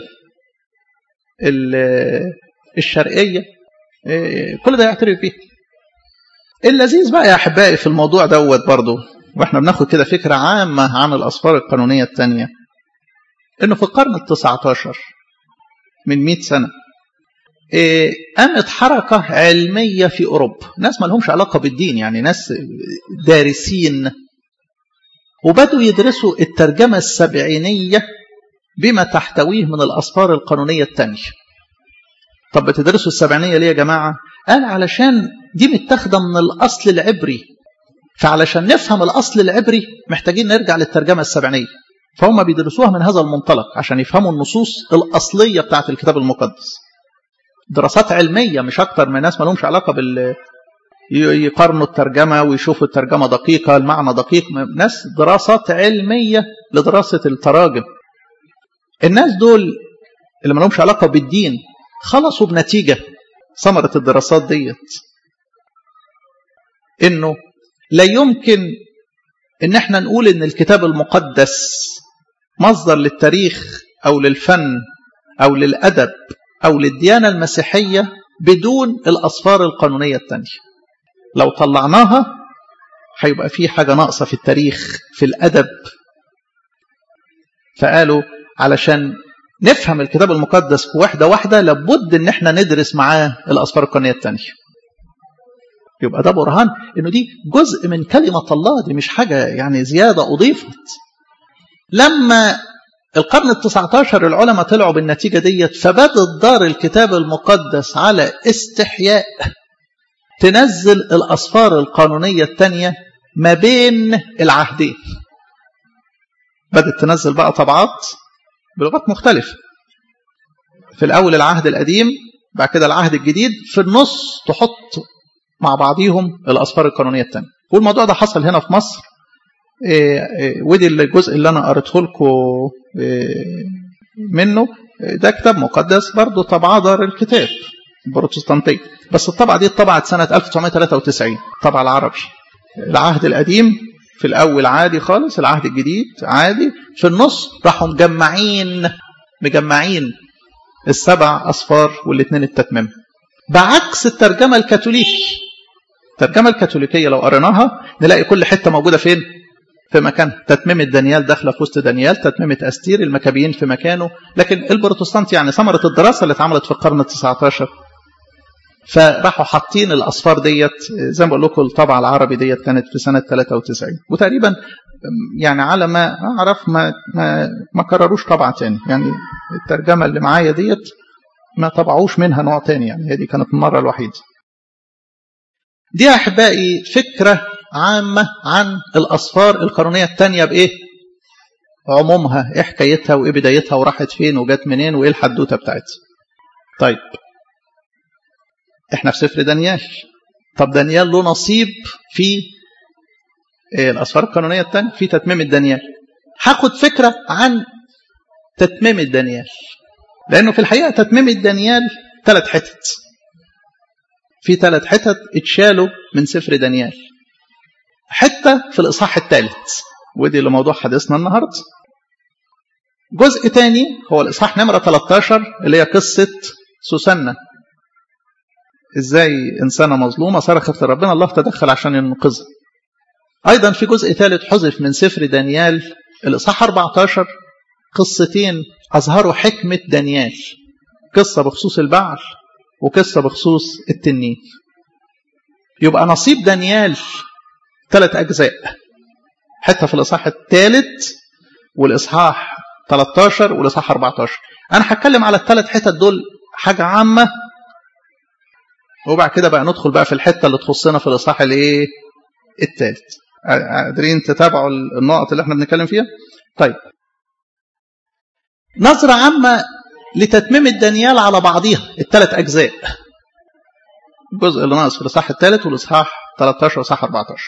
الشرقية كل ده يعترف بيها اللذيذ بقى يا أحبائي في الموضوع دوت برضه واحنا بناخد كده فكرة عامة عن الأسفار القانونية الثانية إنه في القرن التسعة عشر من مئة سنة إيه قامت حركة علمية في أوروبا ناس ما لهمش علاقة بالدين يعني ناس دارسين وبدوا يدرسوا الترجمة السبعينية بما تحتويه من الأسفار القانونية الثانية طب بتدرسوا السبعينية ليه يا جماعة قال علشان دي متاخدة من الأصل العبري فعلشان نفهم الأصل العبري محتاجين نرجع للترجمة السبعينية فهم بيدرسوها من هذا المنطلق عشان يفهموا النصوص الأصلية بتاعة الكتاب المقدس دراسات علمية مش أكتر من ناس ما لهمش علاقة بال يقارنوا الترجمة ويشوفوا الترجمة دقيقة المعنى دقيق ناس دراسات علمية لدراسة التراجم الناس دول اللي ما لهمش علاقة بالدين خلصوا بنتيجة ثمرة الدراسات ديت انه لا يمكن ان احنا نقول ان الكتاب المقدس مصدر للتاريخ او للفن او للادب او للديانه المسيحيه بدون الاسفار القانونيه الثانيه لو طلعناها هيبقى في حاجه ناقصه في التاريخ في الادب فقالوا علشان نفهم الكتاب المقدس في وحدة واحدة لابد ان احنا ندرس معاه الأسفار القانونية الثانية يبقى ده برهان انه دي جزء من كلمة الله دي مش حاجة يعني زيادة أضيفت لما القرن التسعة عشر العلماء طلعوا بالنتيجة ديت فبدت دار الكتاب المقدس على استحياء تنزل الأسفار القانونية الثانية ما بين العهدين بدأت تنزل بقى طبعات بلغات مختلفة في الأول العهد القديم بعد كده العهد الجديد في النص تحط مع بعضيهم الأسفار القانونية الثانية والموضوع ده حصل هنا في مصر ودي الجزء اللي أنا قريته لكم منه ده كتاب مقدس برضه طبعة دار الكتاب البروتستانتية بس الطبعة دي اتطبعت سنة 1993 طبعة العربي العهد القديم في الأول عادي خالص العهد الجديد عادي في النص راحوا مجمعين مجمعين السبع أصفار والاثنين التتميم بعكس الترجمة الكاثوليكي الترجمة الكاثوليكية لو قريناها نلاقي كل حتة موجودة فين في مكان تتميمة دانيال داخلة في وسط دانيال تتميمة أستير المكابيين في مكانه لكن البروتستانت يعني ثمرة الدراسة اللي اتعملت في القرن التسعة عشر فراحوا حاطين الأصفار ديت زي ما بقول لكم الطبعة العربي ديت كانت في سنة 93 وتقريبا يعني على ما أعرف ما ما, ما كرروش طبعة تاني يعني الترجمة اللي معايا ديت ما طبعوش منها نوع تاني يعني هذه كانت المرة الوحيدة دي يا أحبائي فكرة عامة عن الأصفار القانونية الثانية بإيه؟ عمومها إيه حكايتها وإيه بدايتها وراحت فين وجت منين وإيه الحدوتة بتاعتها. طيب إحنا في سفر دانيال. طب دانيال له نصيب في إيه الأسفار القانونية الثانية في تتميم دانيال. هاخد فكرة عن تتميم دانيال. لأنه في الحقيقة تتميم دانيال ثلاث حتت. في ثلاث حتت اتشالوا من سفر دانيال. حتة في الإصحاح الثالث ودي اللي موضوع حديثنا النهاردة جزء تاني هو الإصحاح نمرة 13 اللي هي قصة سوسنة إزاي إنسانة مظلومة صرخت لربنا الله تدخل عشان ينقذها أيضا في جزء ثالث حذف من سفر دانيال الإصحاح 14 قصتين أظهروا حكمة دانيال قصة بخصوص البعل وقصة بخصوص التنين يبقى نصيب دانيال ثلاث أجزاء حتة في الإصحاح الثالث والإصحاح 13 والإصحاح 14 أنا هتكلم على الثلاث حتت دول حاجة عامة وبعد كده بقى ندخل بقى في الحتة اللي تخصنا في الإصحاح الإيه الثالث قادرين تتابعوا النقط اللي احنا بنتكلم فيها طيب نظرة عامة لتتميم دانيال على بعضيها الثلاث أجزاء الجزء اللي ناقص في الإصحاح الثالث والإصحاح 13 وإصحاح 14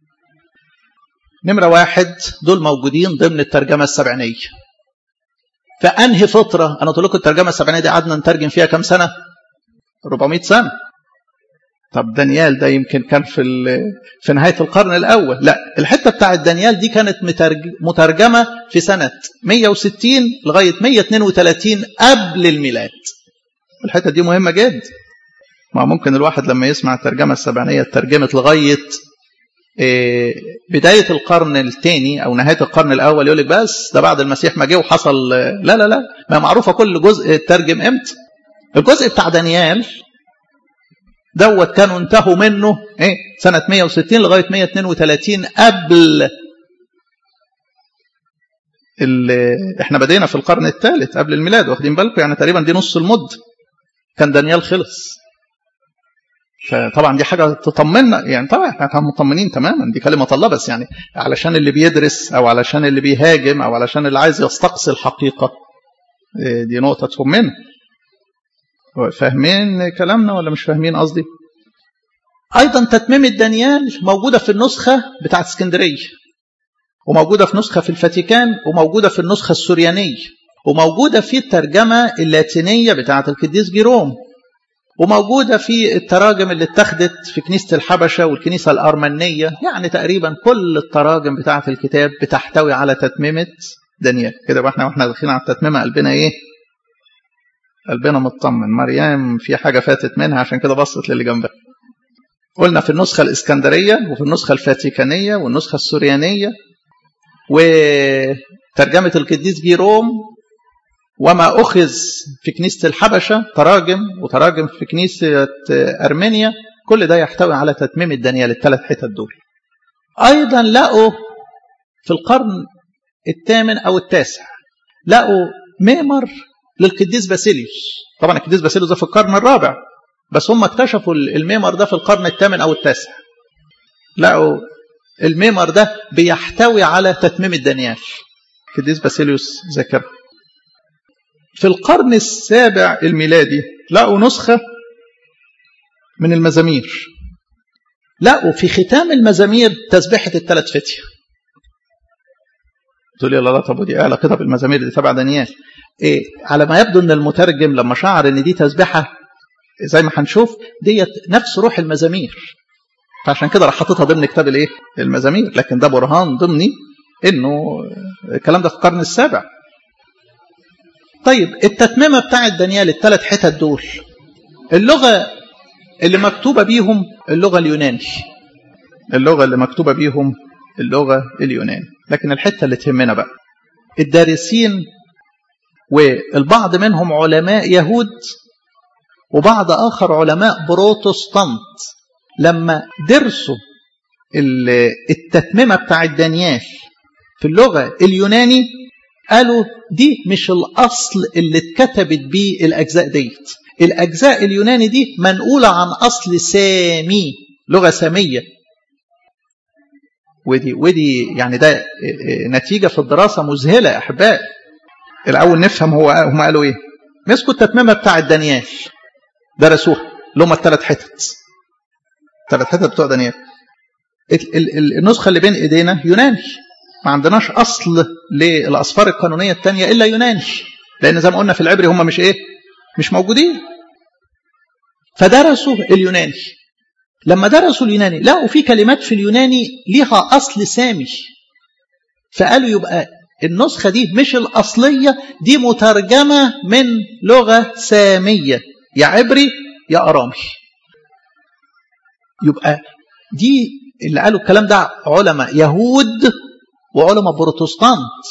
نمرة واحد دول موجودين ضمن الترجمة السبعينية فأنهي فترة أنا قلت لكم الترجمة السبعينية دي قعدنا نترجم فيها كم سنة 400 سنة طب دانيال ده يمكن كان في في نهاية القرن الأول لا الحتة بتاعت دانيال دي كانت مترجمة في سنة 160 لغاية 132 قبل الميلاد الحتة دي مهمة جدا ما ممكن الواحد لما يسمع الترجمة السبعينية ترجمت لغاية بداية القرن الثاني أو نهاية القرن الأول يقول لك بس ده بعد المسيح ما جه وحصل لا لا لا ما معروفة كل جزء ترجم امتى الجزء بتاع دانيال دوت كانوا انتهوا منه ايه سنة 160 لغاية 132 قبل احنا بدينا في القرن الثالث قبل الميلاد واخدين بالكم يعني تقريبا دي نص المد كان دانيال خلص فطبعا دي حاجه تطمنا يعني طبعا احنا مطمنين تماما دي كلمه الله بس يعني علشان اللي بيدرس او علشان اللي بيهاجم او علشان اللي عايز يستقصي الحقيقه دي نقطه تهمنا فاهمين كلامنا ولا مش فاهمين قصدي ايضا تتميم دانيال موجوده في النسخه بتاعت اسكندريه وموجوده في نسخه في الفاتيكان وموجوده في النسخه السوريانيه وموجوده في الترجمه اللاتينيه بتاعت القديس جيروم وموجودة في التراجم اللي اتخذت في كنيسة الحبشة والكنيسة الأرمنية يعني تقريبا كل التراجم بتاعة الكتاب بتحتوي على تتميمة دانيال كده واحنا واحنا داخلين على التتميمة قلبنا ايه قلبنا مطمن مريم في حاجة فاتت منها عشان كده بصت للي جنبها قلنا في النسخة الإسكندرية وفي النسخة الفاتيكانية والنسخة السوريانية وترجمة القديس جيروم وما أخذ في كنيسة الحبشة تراجم وتراجم في كنيسة أرمينيا كل ده يحتوي على تتميم الدانيال الثلاث حتت دول أيضا لقوا في القرن الثامن أو التاسع لقوا ميمر للقديس باسيليوس طبعا القديس باسيليوس ده في القرن الرابع بس هم اكتشفوا الميمر ده في القرن الثامن أو التاسع لقوا الميمر ده بيحتوي على تتميم الدانيال القديس باسيليوس ذاكرها في القرن السابع الميلادي لقوا نسخة من المزامير لقوا في ختام المزامير تسبيحة الثلاث فتية تقول لي لا لا طب ودي ايه علاقتها بالمزامير دي تبع دانيال إيه على ما يبدو ان المترجم لما شعر ان دي تسبيحة زي ما هنشوف ديت نفس روح المزامير فعشان كده راح حاططها ضمن كتاب الايه المزامير لكن ده برهان ضمني انه الكلام ده في القرن السابع طيب التتميمه بتاعت دانيال الثلاث حتت دول اللغه اللي مكتوبه بيهم اللغه اليوناني اللغه اللي مكتوبه بيهم اللغه اليوناني لكن الحته اللي تهمنا بقى الدارسين والبعض منهم علماء يهود وبعض اخر علماء بروتستانت لما درسوا التتميمه بتاعت دانيال في اللغه اليوناني قالوا دي مش الأصل اللي اتكتبت بيه الأجزاء ديت الأجزاء اليوناني دي منقولة عن أصل سامي لغة سامية ودي ودي يعني ده نتيجة في الدراسة مذهلة يا أحبائي الأول نفهم هو هم قالوا إيه مسكوا التتميمة بتاع دانيال درسوها اللي هم الثلاث حتت الثلاث حتت بتوع دانيال النسخة اللي بين إيدينا يوناني ما عندناش اصل للاصفار القانونيه الثانيه الا يوناني لان زي ما قلنا في العبري هم مش ايه مش موجودين فدرسوا اليوناني لما درسوا اليوناني لقوا في كلمات في اليوناني ليها اصل سامي فقالوا يبقى النسخه دي مش الاصليه دي مترجمه من لغه ساميه يا عبري يا ارامي يبقى دي اللي قالوا الكلام ده علماء يهود وعلماء بروتستانت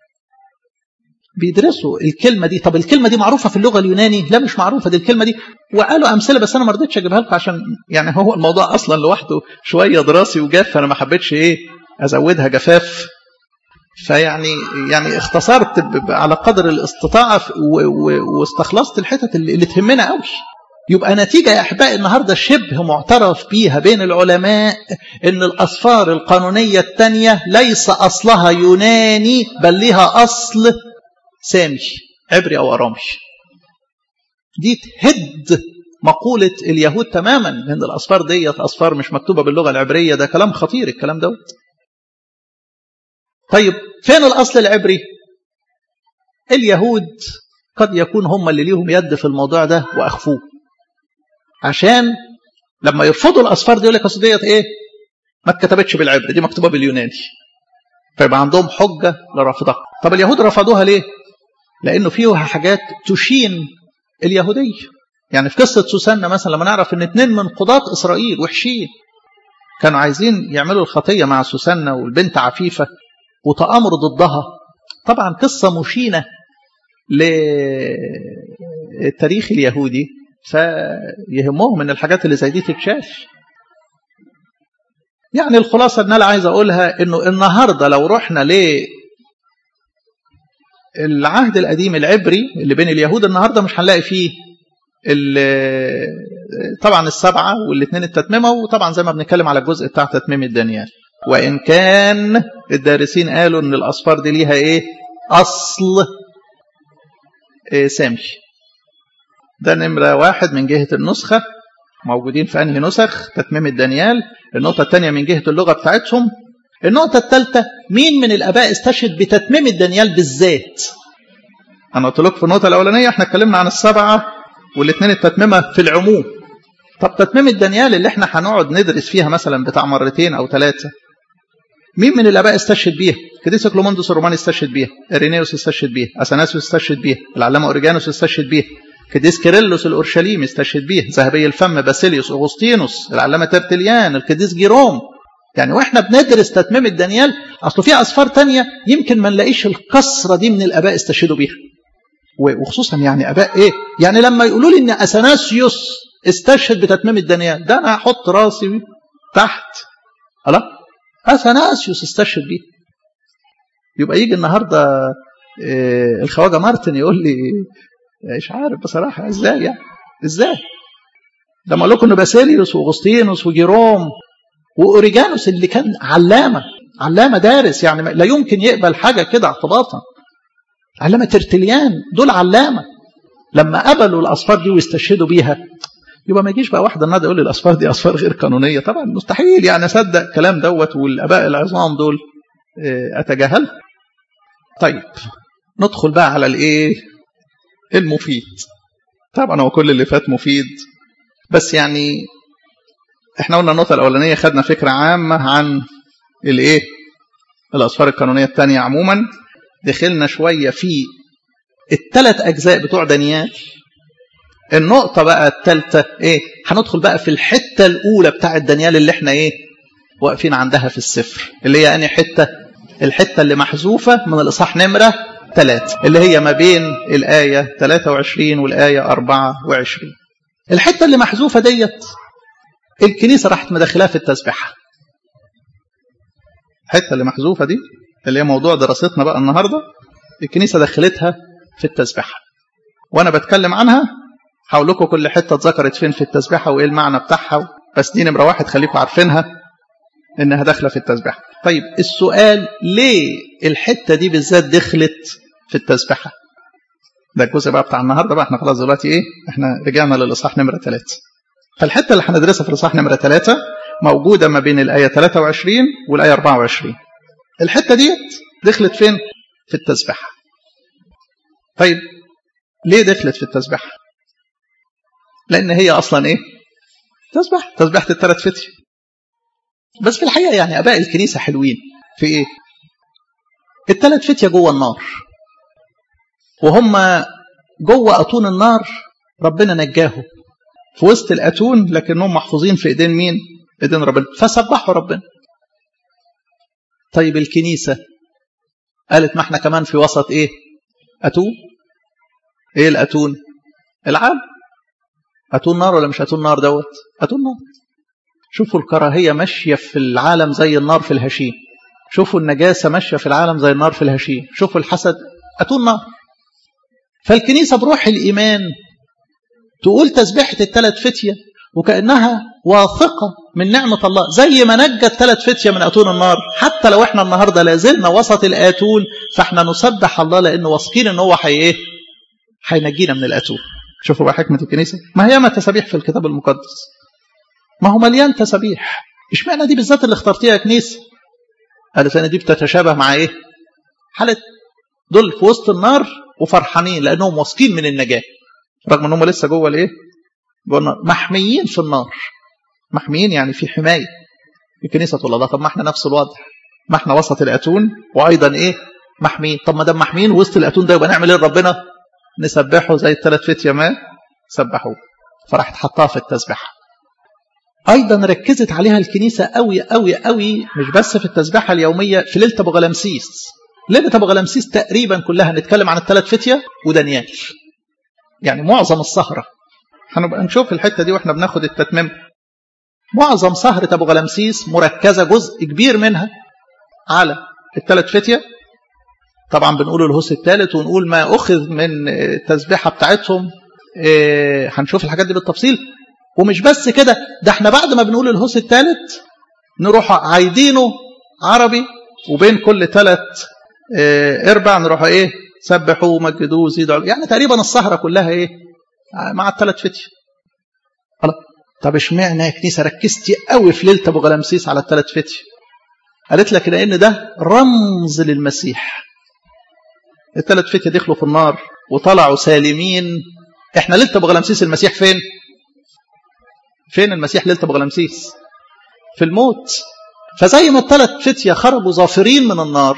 بيدرسوا الكلمة دي طب الكلمة دي معروفة في اللغة اليوناني لا مش معروفة دي الكلمة دي وقالوا أمثلة بس أنا ما رضيتش أجيبها لكم عشان يعني هو الموضوع أصلا لوحده شوية دراسي وجاف فأنا ما حبيتش إيه أزودها جفاف فيعني يعني اختصرت على قدر الاستطاعة واستخلصت الحتت اللي, اللي تهمنا قوي يبقى نتيجة يا أحبائي النهاردة شبه معترف بيها بين العلماء أن الأصفار القانونية الثانية ليس أصلها يوناني بل لها أصل سامي عبري أو أرامي دي تهد مقولة اليهود تماما ان الأصفار ديت أصفار مش مكتوبة باللغة العبرية ده كلام خطير الكلام دوت طيب فين الأصل العبري اليهود قد يكون هم اللي ليهم يد في الموضوع ده وأخفوه عشان لما يرفضوا الأصفار دي يقول لك أصل ديت إيه ما اتكتبتش بالعبري دي مكتوبة باليوناني فيبقى عندهم حجة لرفضها طب اليهود رفضوها ليه لأنه فيها حاجات تشين اليهودية يعني في قصة سوسنة مثلا لما نعرف ان اتنين من قضاة إسرائيل وحشين كانوا عايزين يعملوا الخطية مع سوسنة والبنت عفيفة وتآمروا ضدها طبعا قصة مشينة للتاريخ اليهودي فيهمهم ان الحاجات اللي زي دي تتشاف يعني الخلاصة ان انا عايز اقولها انه النهاردة لو رحنا ل العهد القديم العبري اللي بين اليهود النهارده مش هنلاقي فيه طبعا السبعه والاثنين التتميمه وطبعا زي ما بنتكلم على الجزء بتاع تتميم دانيال وان كان الدارسين قالوا ان الاصفار دي ليها ايه اصل إيه سامي ده نمره واحد من جهه النسخه موجودين في انهي نسخ تتميم دانيال النقطه الثانيه من جهه اللغه بتاعتهم النقطة الثالثة مين من الآباء استشهد بتتميم الدانيال بالذات أنا قلت لك في النقطة الأولانية احنا اتكلمنا عن السبعة والاثنين التتميمة في العموم طب تتميم الدانيال اللي احنا هنقعد ندرس فيها مثلا بتاع مرتين أو ثلاثة مين من الآباء استشهد بيها؟ كديس كلوموندوس الروماني استشهد بيها، إرينيوس استشهد بيها، أثناسيوس استشهد بيها، العلامة أوريجانوس استشهد بيها، كديس كيرلس الأورشليمي استشهد بيها، ذهبي الفم باسيليوس أغسطينوس، العلامة ترتليان، القديس جيروم، يعني واحنا بندرس تتميم الدانيال اصله في اصفار تانية يمكن ما نلاقيش الكسرة دي من الاباء استشهدوا بيها وخصوصا يعني اباء ايه يعني لما يقولوا لي ان اثناسيوس استشهد بتتميم الدانيال ده انا هحط راسي تحت خلاص اثناسيوس استشهد بيه يبقى يجي النهارده إيه الخواجه مارتن يقول لي مش عارف بصراحه ازاي يعني ازاي لما اقول لكم ان باسيليوس واغسطينوس وجيروم واوريجانوس اللي كان علامه علامه دارس يعني لا يمكن يقبل حاجه كده اعتباطا علامه ترتليان دول علامه لما قبلوا الاصفار دي واستشهدوا بيها يبقى ما يجيش بقى واحد النهارده يقول لي الاصفار دي اصفار غير قانونيه طبعا مستحيل يعني اصدق الكلام دوت والاباء العظام دول اتجاهل طيب ندخل بقى على الايه المفيد طبعا هو كل اللي فات مفيد بس يعني احنا قلنا النقطه الاولانيه خدنا فكره عامه عن الايه الاصفار القانونيه الثانيه عموما دخلنا شويه في الثلاث اجزاء بتوع دانيال النقطه بقى الثالثه ايه هندخل بقى في الحته الاولى بتاعه دانيال اللي احنا ايه واقفين عندها في السفر اللي هي انهي حته الحته اللي محذوفه من الاصحاح نمره 3 اللي هي ما بين الايه 23 والايه 24 الحته اللي محذوفه ديت الكنيسه راحت مدخلاها في التسبيحه الحته اللي محذوفه دي اللي هي موضوع دراستنا بقى النهارده الكنيسه دخلتها في التسبيحه وانا بتكلم عنها هقول لكم كل حته اتذكرت فين في التسبيحه وايه المعنى بتاعها بس دي نمره واحد خليكم عارفينها انها داخله في التسبيحه طيب السؤال ليه الحته دي بالذات دخلت في التسبيحه ده الجزء بقى بتاع النهارده بقى احنا خلاص دلوقتي ايه احنا رجعنا للاصحاح نمره 3 فالحته اللي هندرسها في الاصحاح نمره 3 موجوده ما بين الايه 23 والايه 24 الحته ديت دخلت فين في التسبيحه طيب ليه دخلت في التسبيحه لان هي اصلا ايه تسبح تسبيحه الثلاث فتيه بس في الحقيقه يعني اباء الكنيسه حلوين في ايه الثلاث فتيه جوه النار وهم جوه اتون النار ربنا نجاهم في وسط الاتون لكنهم محفوظين في ايدين مين ايدين ربنا فسبحوا ربنا طيب الكنيسه قالت ما احنا كمان في وسط ايه اتون ايه الاتون العالم اتون نار ولا مش اتون نار دوت اتون نار شوفوا الكراهيه ماشيه في العالم زي النار في الهشيم شوفوا النجاسه ماشيه في العالم زي النار في الهشيم شوفوا الحسد اتون نار فالكنيسه بروح الايمان تقول تسبيحه الثلاث فتيه وكانها واثقه من نعمه الله زي ما نجى الثلاث فتيه من اتون النار حتى لو احنا النهارده لازلنا وسط الاتون فاحنا نسبح الله لانه واثقين ان هو حي ايه هينجينا من الاتون شوفوا بقى حكمه الكنيسه ما هي ما تسابيح في الكتاب المقدس ما هو مليان تسابيح اشمعنى دي بالذات اللي اخترتيها يا كنيسه قالت انا دي بتتشابه مع ايه حاله دول في وسط النار وفرحانين لانهم واثقين من النجاه رغم ان هم لسه جوه الايه جوه النار محميين في النار محميين يعني في حمايه الكنيسه تقول الله طب ما احنا نفس الوضع ما احنا وسط الاتون وايضا ايه محميين طب ما دام محميين وسط الاتون ده يبقى نعمل ايه ربنا نسبحه زي الثلاث فتيه ما سبحوه فراحت حطها في التسبيحه ايضا ركزت عليها الكنيسه قوي قوي قوي مش بس في التسبيحه اليوميه في ليله ابو غلامسيس ليله ابو غلامسيس تقريبا كلها نتكلم عن الثلاث فتيه ودانيال يعني معظم السهره هنبقى نشوف الحته دي واحنا بناخد التتميم معظم سهره ابو غلامسيس مركزه جزء كبير منها على الثلاث فتيه طبعا بنقول الهوس الثالث ونقول ما اخذ من التسبيحه بتاعتهم إيه هنشوف الحاجات دي بالتفصيل ومش بس كده ده احنا بعد ما بنقول الهوس الثالث نروح عايدينه عربي وبين كل ثلاث اه اربع نروح ايه سبحوا ومجدوه وزيدوا يعني تقريبا السهره كلها ايه مع الثلاث فتيه الله طب اشمعنى يا كنيسه ركزتي قوي في ليله ابو غلامسيس على الثلاث فتيه قالت لك لان ده رمز للمسيح الثلاث فتيه دخلوا في النار وطلعوا سالمين احنا ليله ابو غلامسيس المسيح فين فين المسيح ليله ابو غلامسيس في الموت فزي ما الثلاث فتيه خرجوا ظافرين من النار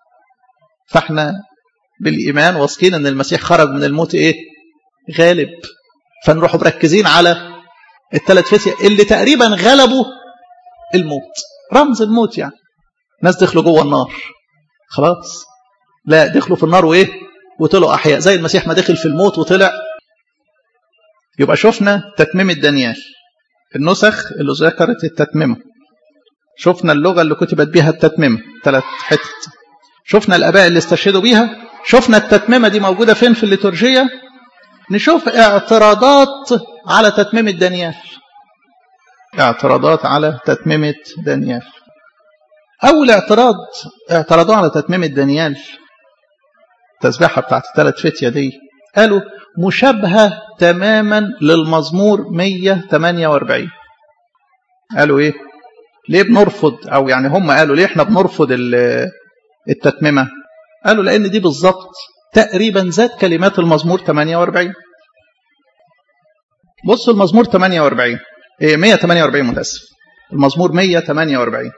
فاحنا بالايمان واثقين ان المسيح خرج من الموت ايه غالب فنروح مركزين على الثلاث فتيه اللي تقريبا غلبوا الموت رمز الموت يعني ناس دخلوا جوه النار خلاص لا دخلوا في النار وايه وطلعوا أحياء زي المسيح ما دخل في الموت وطلع يبقى شفنا تتميمة دانيال النسخ اللي ذكرت التتميمة شفنا اللغة اللي كتبت بها التتميمة ثلاث حتت شفنا الآباء اللي استشهدوا بيها شفنا التتميمة دي موجودة فين في الليتورجية نشوف اعتراضات على تتميمة دانيال اعتراضات على تتميمة دانيال أول اعتراض اعترضوا على تتميمة دانيال التسبيحة بتاعت الثلاث فتية دي قالوا مشابهة تماما للمزمور 148 قالوا ايه ليه بنرفض او يعني هم قالوا ليه احنا بنرفض التتميمة قالوا لان دي بالظبط تقريبا ذات كلمات المزمور 48 بصوا المزمور 48 إيه 148 متاسف المزمور 148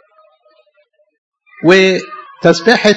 وتسبيحة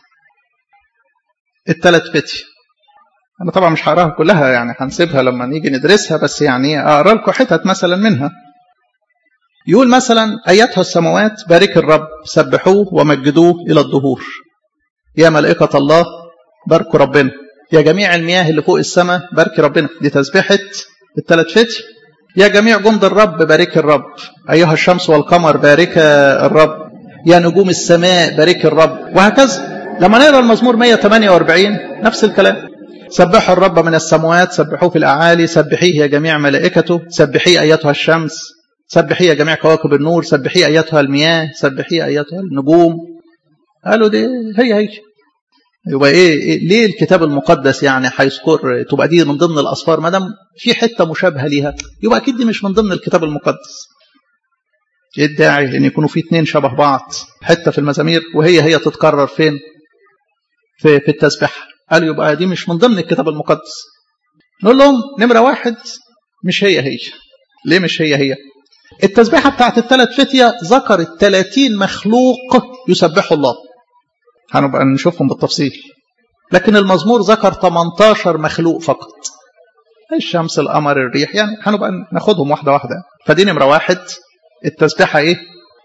الثلاث فتي أنا طبعا مش هقراها كلها يعني هنسيبها لما نيجي ندرسها بس يعني أقرا لكم حتت مثلا منها يقول مثلا أيتها السماوات بارك الرب سبحوه ومجدوه إلى الظهور يا ملائكة الله باركوا ربنا يا جميع المياه اللي فوق السماء بارك ربنا دي تسبيحة الثلاث فتي يا جميع جند الرب بارك الرب أيها الشمس والقمر بارك الرب يا نجوم السماء بارك الرب وهكذا لما نقرا المزمور 148 نفس الكلام سبحوا الرب من السماوات سبحوه في الأعالي سبحيه يا جميع ملائكته سبحيه أيتها الشمس سبحيه يا جميع كواكب النور سبحيه أيتها المياه سبحيه أيتها النجوم قالوا دي هي هي يبقى إيه, إيه ليه الكتاب المقدس يعني هيذكر تبقى دي من ضمن الأصفار ما دام في حتة مشابهة ليها يبقى أكيد دي مش من ضمن الكتاب المقدس ايه الداعي ان يكونوا في اتنين شبه بعض حته في المزامير وهي هي تتكرر فين في في التسبيح قالوا يبقى دي مش من ضمن الكتاب المقدس نقول لهم نمره واحد مش هي هي ليه مش هي هي التسبيحه بتاعت الثلاث فتيه ذكرت 30 مخلوق يسبحوا الله هنبقى نشوفهم بالتفصيل لكن المزمور ذكر 18 مخلوق فقط الشمس القمر الريح يعني هنبقى ناخدهم واحده واحده فدي نمره واحد التسبيحة إيه؟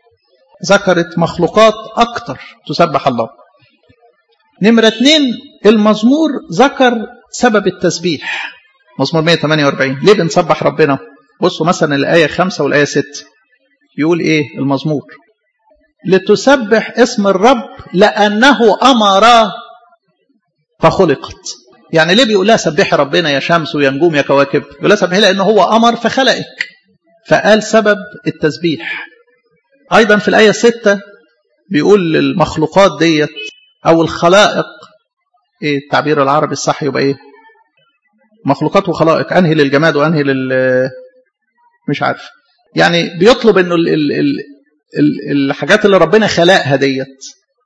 ذكرت مخلوقات أكتر تسبح الله نمرة اتنين المزمور ذكر سبب التسبيح مزمور 148 ليه بنسبح ربنا بصوا مثلا الآية خمسة والآية ستة يقول إيه المزمور لتسبح اسم الرب لأنه أمر فخلقت يعني ليه بيقول لها سبحي ربنا يا شمس ويا نجوم يا كواكب يقول لها سبحي لأنه هو أمر فخلقك فقال سبب التسبيح أيضا في الآية ستة بيقول المخلوقات ديت أو الخلائق إيه التعبير العربي الصح يبقى إيه مخلوقات وخلائق أنهي للجماد وأنهي لل مش عارف يعني بيطلب إنه ال... ال... ال... ال... الحاجات اللي ربنا خلقها ديت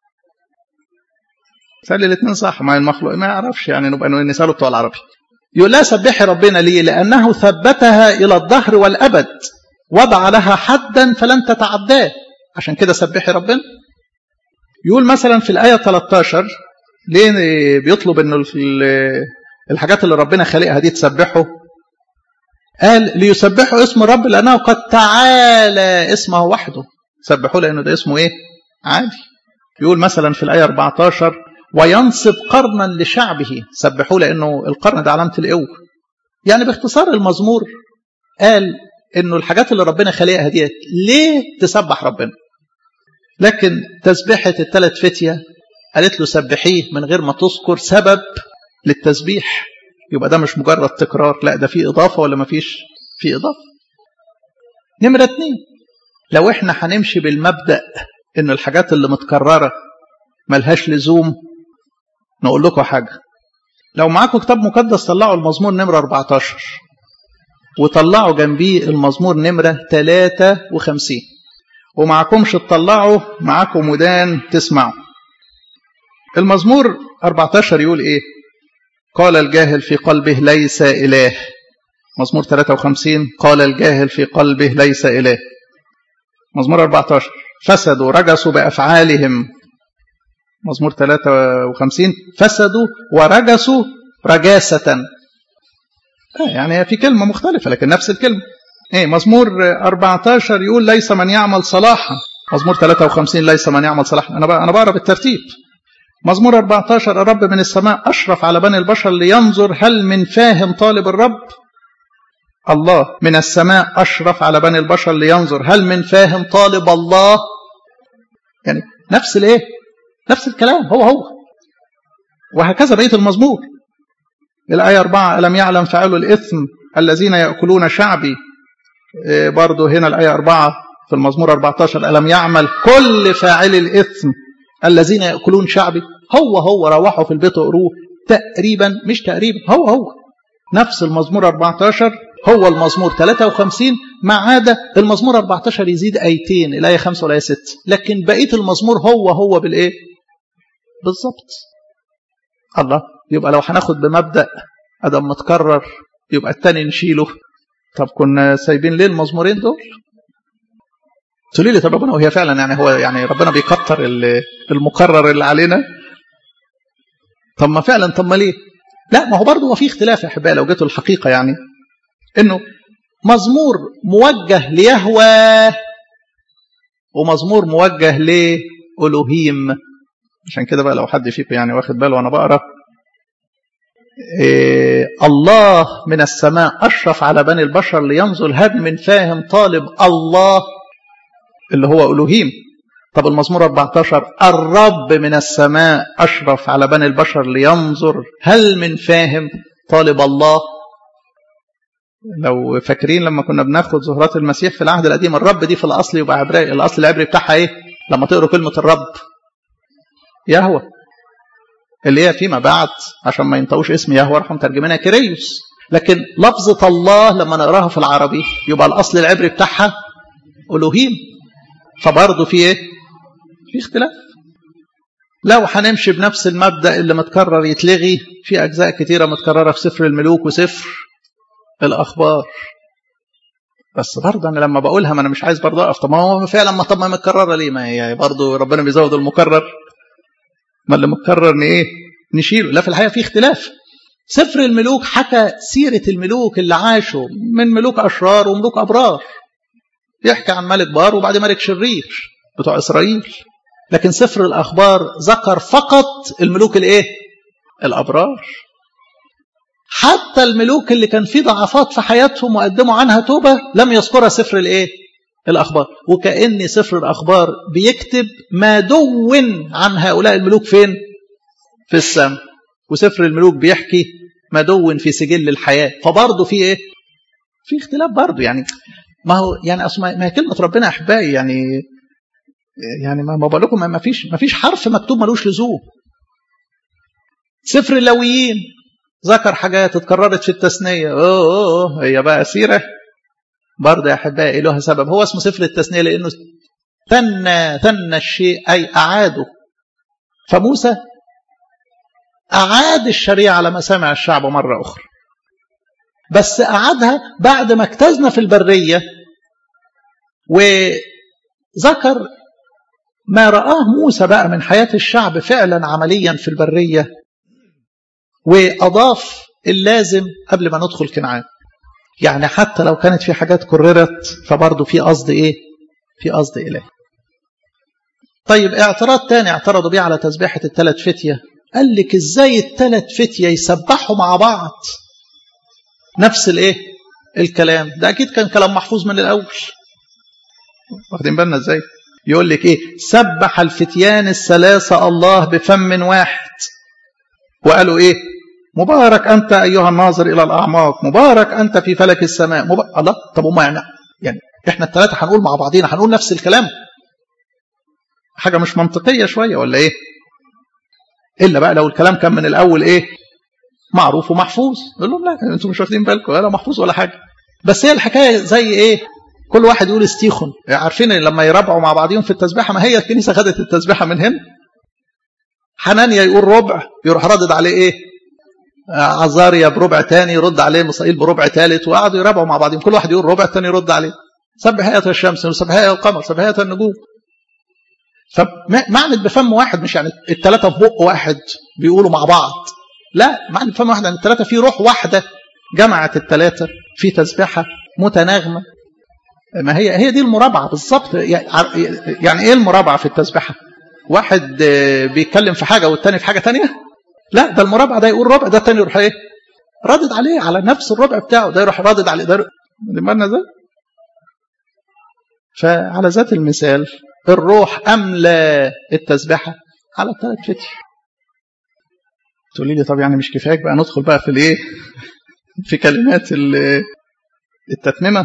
سأل الاثنين صح ما المخلوق ما يعرفش يعني نبقى نسأله بتوع العربي يقول لها سبحي ربنا ليه لأنه ثبتها إلى الظهر والأبد وضع لها حدا فلن تتعداه عشان كده سبحي ربنا يقول مثلا في الآية 13 ليه بيطلب انه الحاجات اللي ربنا خلقها دي تسبحه قال ليسبحوا اسم الرب لأنه قد تعالى اسمه وحده سبحوه لأنه ده اسمه ايه عادي يقول مثلا في الآية 14 وينصب قرنا لشعبه سبحوه لأنه القرن ده علامة القوة يعني باختصار المزمور قال انه الحاجات اللي ربنا خلقها ديت ليه تسبح ربنا لكن تسبيحة الثلاث فتية قالت له سبحيه من غير ما تذكر سبب للتسبيح يبقى ده مش مجرد تكرار لا ده في إضافة ولا ما فيش في إضافة نمرة اتنين لو احنا هنمشي بالمبدأ ان الحاجات اللي متكررة ملهاش لزوم نقول لكم حاجة لو معاكم كتاب مقدس طلعوا المزمور نمرة 14 وطلعوا جنبيه المزمور نمرة 53 ومعكمش تطلعوا معاكم ودان تسمعوا المزمور 14 يقول ايه قال الجاهل في قلبه ليس إله مزمور 53 قال الجاهل في قلبه ليس إله مزمور 14 فسدوا رجسوا بأفعالهم مزمور 53 فسدوا ورجسوا رجاسة آه يعني في كلمة مختلفة لكن نفس الكلمة ايه مزمور 14 يقول ليس من يعمل صلاحا مزمور 53 ليس من يعمل صلاحا انا انا بقرا بالترتيب مزمور 14 الرب من السماء أشرف على بني البشر لينظر هل من فاهم طالب الرب الله من السماء أشرف على بني البشر لينظر هل من فاهم طالب الله يعني نفس الايه نفس الكلام هو هو وهكذا بقية المزمور الآية أربعة ألم يعلم فعلوا الإثم الذين يأكلون شعبي برضو هنا الآية أربعة في المزمور 14 ألم يعمل كل فاعل الإثم الذين يأكلون شعبي هو هو روحوا في البيت وقروه تقريبا مش تقريبا هو هو نفس المزمور 14 هو المزمور 53 ما عدا المزمور 14 يزيد آيتين الآية 5 والآية 6 لكن بقية المزمور هو هو بالإيه بالظبط الله يبقى لو هناخد بمبدأ أدم متكرر يبقى التاني نشيله طب كنا سايبين ليه المزمورين دول تقولي لي طب ربنا وهي فعلا يعني هو يعني ربنا بيكتر المكرر اللي علينا طب ما فعلا طب ما ليه لا ما هو برضه هو في اختلاف يا احبائي لو جيتوا الحقيقه يعني انه مزمور موجه ليهوى ومزمور موجه لألوهيم عشان كده بقى لو حد فيكم يعني واخد باله وانا بقرا إيه الله من السماء أشرف على بني البشر لينزل هد من فاهم طالب الله اللي هو ألوهيم طب المزمور 14 الرب من السماء أشرف على بني البشر لينظر هل من فاهم طالب الله لو فاكرين لما كنا بناخد زهرات المسيح في العهد القديم الرب دي في الأصل يبقى عبري الأصل العبري بتاعها إيه لما تقروا كلمة الرب يهوى اللي هي فيما بعد عشان ما ينطقوش اسم يهوى راحوا مترجمينها كريوس لكن لفظة الله لما نقراها في العربي يبقى الأصل العبري بتاعها ألوهيم فبرضه في إيه؟ في اختلاف لو هنمشي بنفس المبدأ اللي متكرر يتلغي في أجزاء كتيرة متكررة في سفر الملوك وسفر الأخبار بس برضه أنا لما بقولها ما أنا مش عايز برضه أقف طب ما هو فعلا ما طب ما متكررة ليه ما هي برضه ربنا بيزود المكرر ما اللي متكرر إيه نشيله لا في الحقيقة في اختلاف سفر الملوك حكى سيرة الملوك اللي عاشوا من ملوك أشرار وملوك أبرار يحكي عن ملك بار وبعد ملك شرير بتوع إسرائيل لكن سفر الأخبار ذكر فقط الملوك الإيه؟ الأبرار حتى الملوك اللي كان في ضعفات في حياتهم وقدموا عنها توبة لم يذكرها سفر الإيه؟ الأخبار وكأن سفر الأخبار بيكتب ما دون عن هؤلاء الملوك فين؟ في السماء وسفر الملوك بيحكي ما دون في سجل الحياة فبرضه في إيه؟ في اختلاف برضه يعني ما هو يعني اصل ما هي كلمه ربنا احبائي يعني يعني ما بقول لكم ما فيش ما فيش حرف مكتوب ملوش لزوم سفر اللويين ذكر حاجات اتكررت في التثنيه اوه, أوه هي بقى سيره برضه يا احبائي لها سبب هو اسمه سفر التثنيه لانه ثنى ثنى الشيء اي اعاده فموسى اعاد الشريعه على مسامع الشعب مره اخرى بس أعادها بعد ما اجتزنا في البرية وذكر ما رآه موسى بقى من حياة الشعب فعلا عمليا في البرية وأضاف اللازم قبل ما ندخل كنعان يعني حتى لو كانت في حاجات كررت فبرضه في قصد إيه في قصد إله طيب اعتراض تاني اعترضوا بيه على تسبيحة الثلاث فتية قال لك ازاي الثلاث فتية يسبحوا مع بعض نفس الايه الكلام ده اكيد كان كلام محفوظ من الاول واخدين بالنا ازاي يقول لك ايه سبح الفتيان الثلاثه الله بفم واحد وقالوا ايه مبارك انت ايها الناظر الى الاعماق مبارك انت في فلك السماء مبارك الله طب وما يعني يعني احنا الثلاثه هنقول مع بعضينا هنقول نفس الكلام حاجه مش منطقيه شويه ولا ايه الا بقى لو الكلام كان من الاول ايه معروف ومحفوظ يقول لهم لا انتم مش واخدين بالكم ولا محفوظ ولا حاجه بس هي الحكايه زي ايه كل واحد يقول استيخن عارفين لما يربعوا مع بعضهم في التسبيحه ما هي الكنيسه خدت التسبيحه من هنا حنانيا يقول ربع يروح ردد عليه ايه عزاريا بربع تاني يرد عليه مصائيل بربع ثالث وقعدوا يربعوا مع بعضهم كل واحد يقول ربع الثاني يرد عليه سبح هيئه الشمس وسبح هيئه القمر سبح هيئه النجوم فمعنى بفم واحد مش يعني الثلاثه في بق واحد بيقولوا مع بعض لا معنى بفم واحد يعني الثلاثه في روح واحده جمعت الثلاثه في تسبيحه متناغمه ما هي هي دي المرابعه بالظبط يعني ايه المرابعه في التسبيحه واحد بيتكلم في حاجه والتاني في حاجه تانية لا ده المرابع ده يقول ربع ده التاني يروح ايه ردد عليه على نفس الربع بتاعه ده يروح ردد عليه ده دماغنا ده فعلى ذات المثال الروح أملى التسبحة على الثلاث فتح تقولي لي طب يعني مش كفاية بقى ندخل بقى في الايه في كلمات التتممة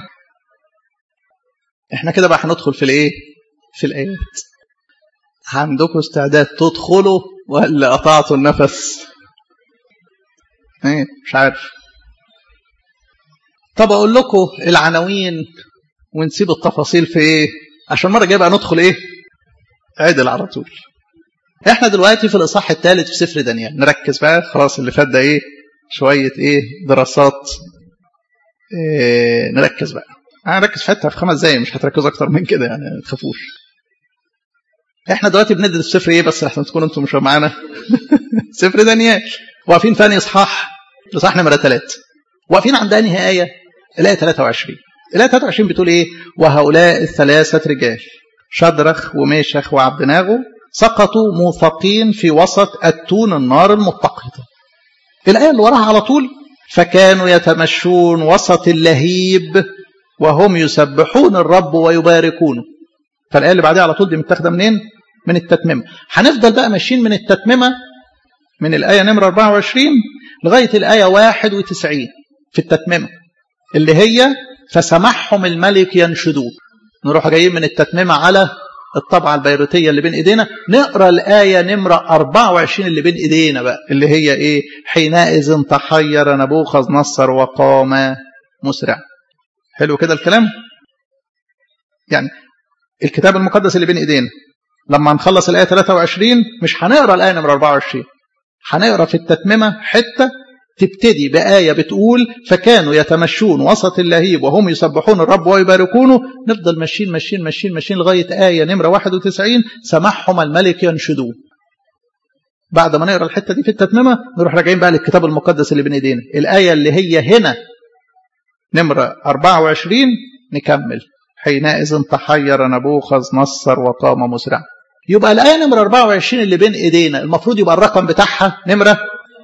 احنا كده بقى هندخل في الايه في الايات عندكم استعداد تدخلوا ولا قطعتوا النفس ايه مش عارف طب اقول لكم العناوين ونسيب التفاصيل في ايه عشان المره الجايه بقى ندخل ايه عدل على طول احنا دلوقتي في الاصحاح الثالث في سفر دانيال نركز بقى خلاص اللي فات ده ايه شويه ايه دراسات إيه نركز بقى هنركز في حته في خمس دقايق مش هتركزوا اكتر من كده يعني ما تخافوش احنا دلوقتي بندرس سفر ايه بس عشان تكونوا انتم مش معانا سفر دانيال واقفين في انهي اصحاح الاصحاح نمره ثلاثه واقفين عند انهي ايه الايه 23 الايه 23 بتقول ايه وهؤلاء الثلاثه رجال شدرخ وميشخ وعبدناغو سقطوا موثقين في وسط التون النار المتقطه الايه اللي وراها على طول فكانوا يتمشون وسط اللهيب وهم يسبحون الرب ويباركونه فالايه اللي بعدها على طول دي متاخده منين من التتممه هنفضل بقى ماشيين من التتممه من الايه نمره 24 لغايه الايه 91 في التتممه اللي هي فسمحهم الملك ينشدون نروح جايين من التتممه على الطبعه البيروتيه اللي بين ايدينا نقرا الايه نمره 24 اللي بين ايدينا بقى اللي هي ايه حينئذ تحير نبوخذ نصر وقام مسرع حلو كده الكلام يعني الكتاب المقدس اللي بين ايدينا لما نخلص الايه 23 مش هنقرا الايه نمره 24 هنقرا في التتممه حته تبتدي بآية بتقول فكانوا يتمشون وسط اللهيب وهم يسبحون الرب ويباركونه نفضل ماشيين ماشيين ماشيين ماشيين لغاية آية نمرة 91 سمحهم الملك ينشدون بعد ما نقرا الحتة دي في التتممة نروح راجعين بقى للكتاب المقدس اللي بين ايدينا الآية اللي هي هنا نمرة 24 نكمل حينئذ تحير نبوخذ نصر وقام مسرعا يبقى الآية نمرة 24 اللي بين ايدينا المفروض يبقى الرقم بتاعها نمرة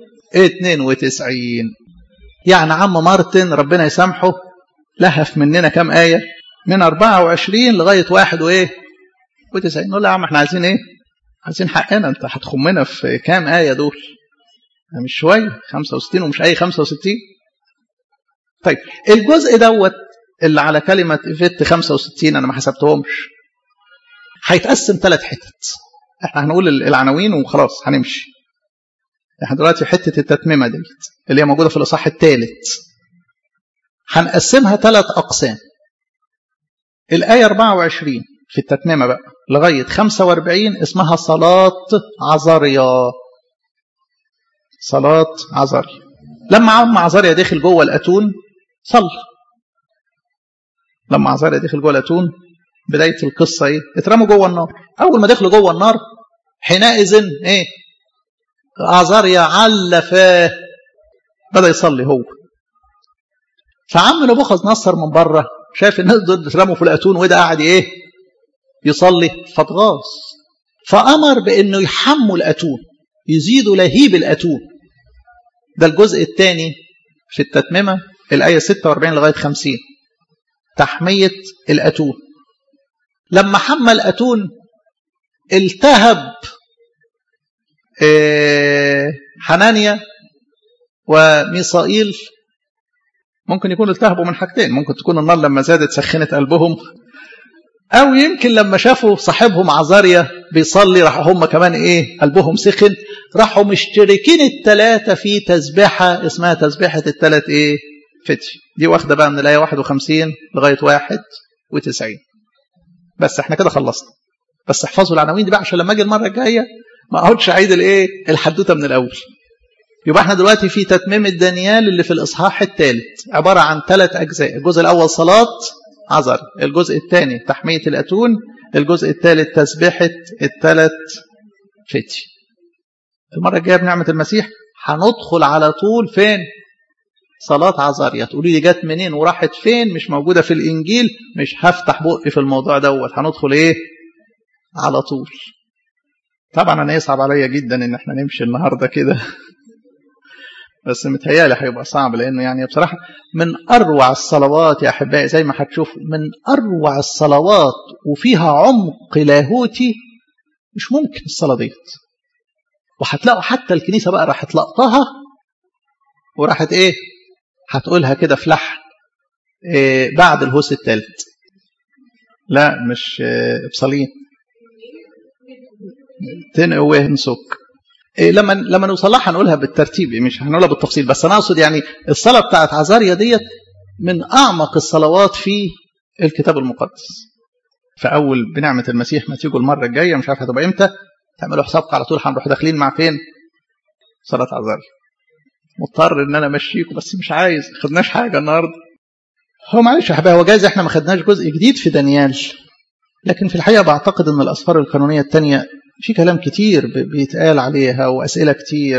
92 يعني عم مارتن ربنا يسامحه لهف مننا كام آية من 24 لغاية واحد وإيه و90 نقول له يا عم احنا عايزين إيه عايزين حقنا أنت هتخمنا في كام آية دول مش شوية 65 ومش أي 65 طيب الجزء دوت اللي على كلمة إيفيت 65 أنا ما حسبتهمش هيتقسم ثلاث حتت احنا هنقول العناوين وخلاص هنمشي احنا دلوقتي حته التتممه ديت اللي هي موجوده في الاصحاح الثالث هنقسمها ثلاث اقسام الايه 24 في التتممه بقى لغايه 45 اسمها صلاه عزاريا صلاه عزاريا لما عم عزاريا دخل جوه الاتون صلى لما عزاريا دخل جوه الاتون بدايه القصه ايه اترموا جوه النار اول ما دخلوا جوه النار حينئذ ايه عزاريا عل فاه بدا يصلي هو فعم نبوخذ نصر من بره شايف الناس دول اترموا في الاتون وده قاعد ايه يصلي فاتغاظ فامر بانه يحموا الاتون يزيدوا لهيب الاتون ده الجزء الثاني في التتممه الايه 46 لغايه 50 تحميه الاتون لما حمى الاتون التهب حنانيا وميصائيل ممكن يكونوا التهبوا من حاجتين ممكن تكون النار لما زادت سخنت قلبهم أو يمكن لما شافوا صاحبهم عزاريا بيصلي راحوا هم كمان إيه قلبهم سخن راحوا مشتركين الثلاثة في تسبيحة اسمها تسبيحة الثلاث إيه فتش دي واخدة بقى من الآية 51 لغاية 91 بس احنا كده خلصنا بس احفظوا العناوين دي بقى عشان لما اجي المرة الجاية ما اقعدش اعيد الايه الحدوته من الاول يبقى احنا دلوقتي في تتميم دانيال اللي في الاصحاح الثالث عباره عن ثلاث اجزاء الجزء الاول صلاه عذر الجزء الثاني تحميه الاتون الجزء الثالث تسبيحه الثلاث فتي المره الجايه بنعمه المسيح هندخل على طول فين صلاة عزاريا تقولي لي جت منين وراحت فين مش موجودة في الإنجيل مش هفتح بقي في الموضوع دوت هندخل إيه على طول طبعا انا يصعب عليا جدا ان احنا نمشي النهارده كده بس متهيالي هيبقى صعب لانه يعني بصراحه من اروع الصلوات يا احبائي زي ما هتشوفوا من اروع الصلوات وفيها عمق لاهوتي مش ممكن الصلاه ديت وهتلاقوا حتى الكنيسه بقى راحت لقطها وراحت ايه هتقولها كده في لحن إيه بعد الهوس الثالث لا مش إيه بصلين تنقوه نسك إيه لما لما نوصل لها هنقولها بالترتيب مش هنقولها بالتفصيل بس انا اقصد يعني الصلاه بتاعت عزاريا ديت من اعمق الصلوات في الكتاب المقدس فاول بنعمه المسيح ما تيجوا المره الجايه مش عارف هتبقى امتى تعملوا حسابكم على طول هنروح داخلين مع فين؟ صلاه عزاريا مضطر ان انا امشيكم بس مش عايز ما خدناش حاجه النهارده هو معلش يا حبايبي هو جايز احنا ما خدناش جزء جديد في دانيال لكن في الحقيقه بعتقد ان الاسفار القانونيه الثانيه في كلام كتير بيتقال عليها واسئله كتير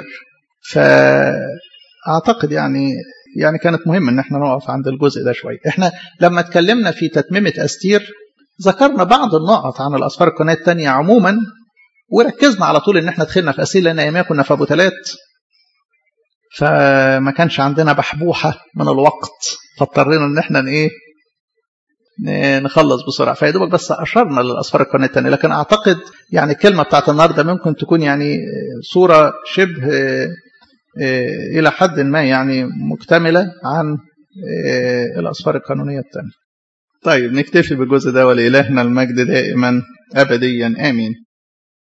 فاعتقد يعني يعني كانت مهم ان احنا نقف عند الجزء ده شويه احنا لما اتكلمنا في تتميمه استير ذكرنا بعض النقط عن الاسفار القانونيه الثانيه عموما وركزنا على طول ان احنا دخلنا في اسئله لان ايامها كنا في ابو ثلاث فما كانش عندنا بحبوحه من الوقت فاضطرينا ان احنا ايه نخلص بسرعه فيا دوبك بس اشرنا للاسفار القرنيه الثانيه لكن اعتقد يعني الكلمه بتاعت النهارده ممكن تكون يعني صوره شبه الى حد ما يعني مكتمله عن الاسفار القانونيه الثانيه. طيب نكتفي بالجزء ده ولإلهنا المجد دائما ابديا امين.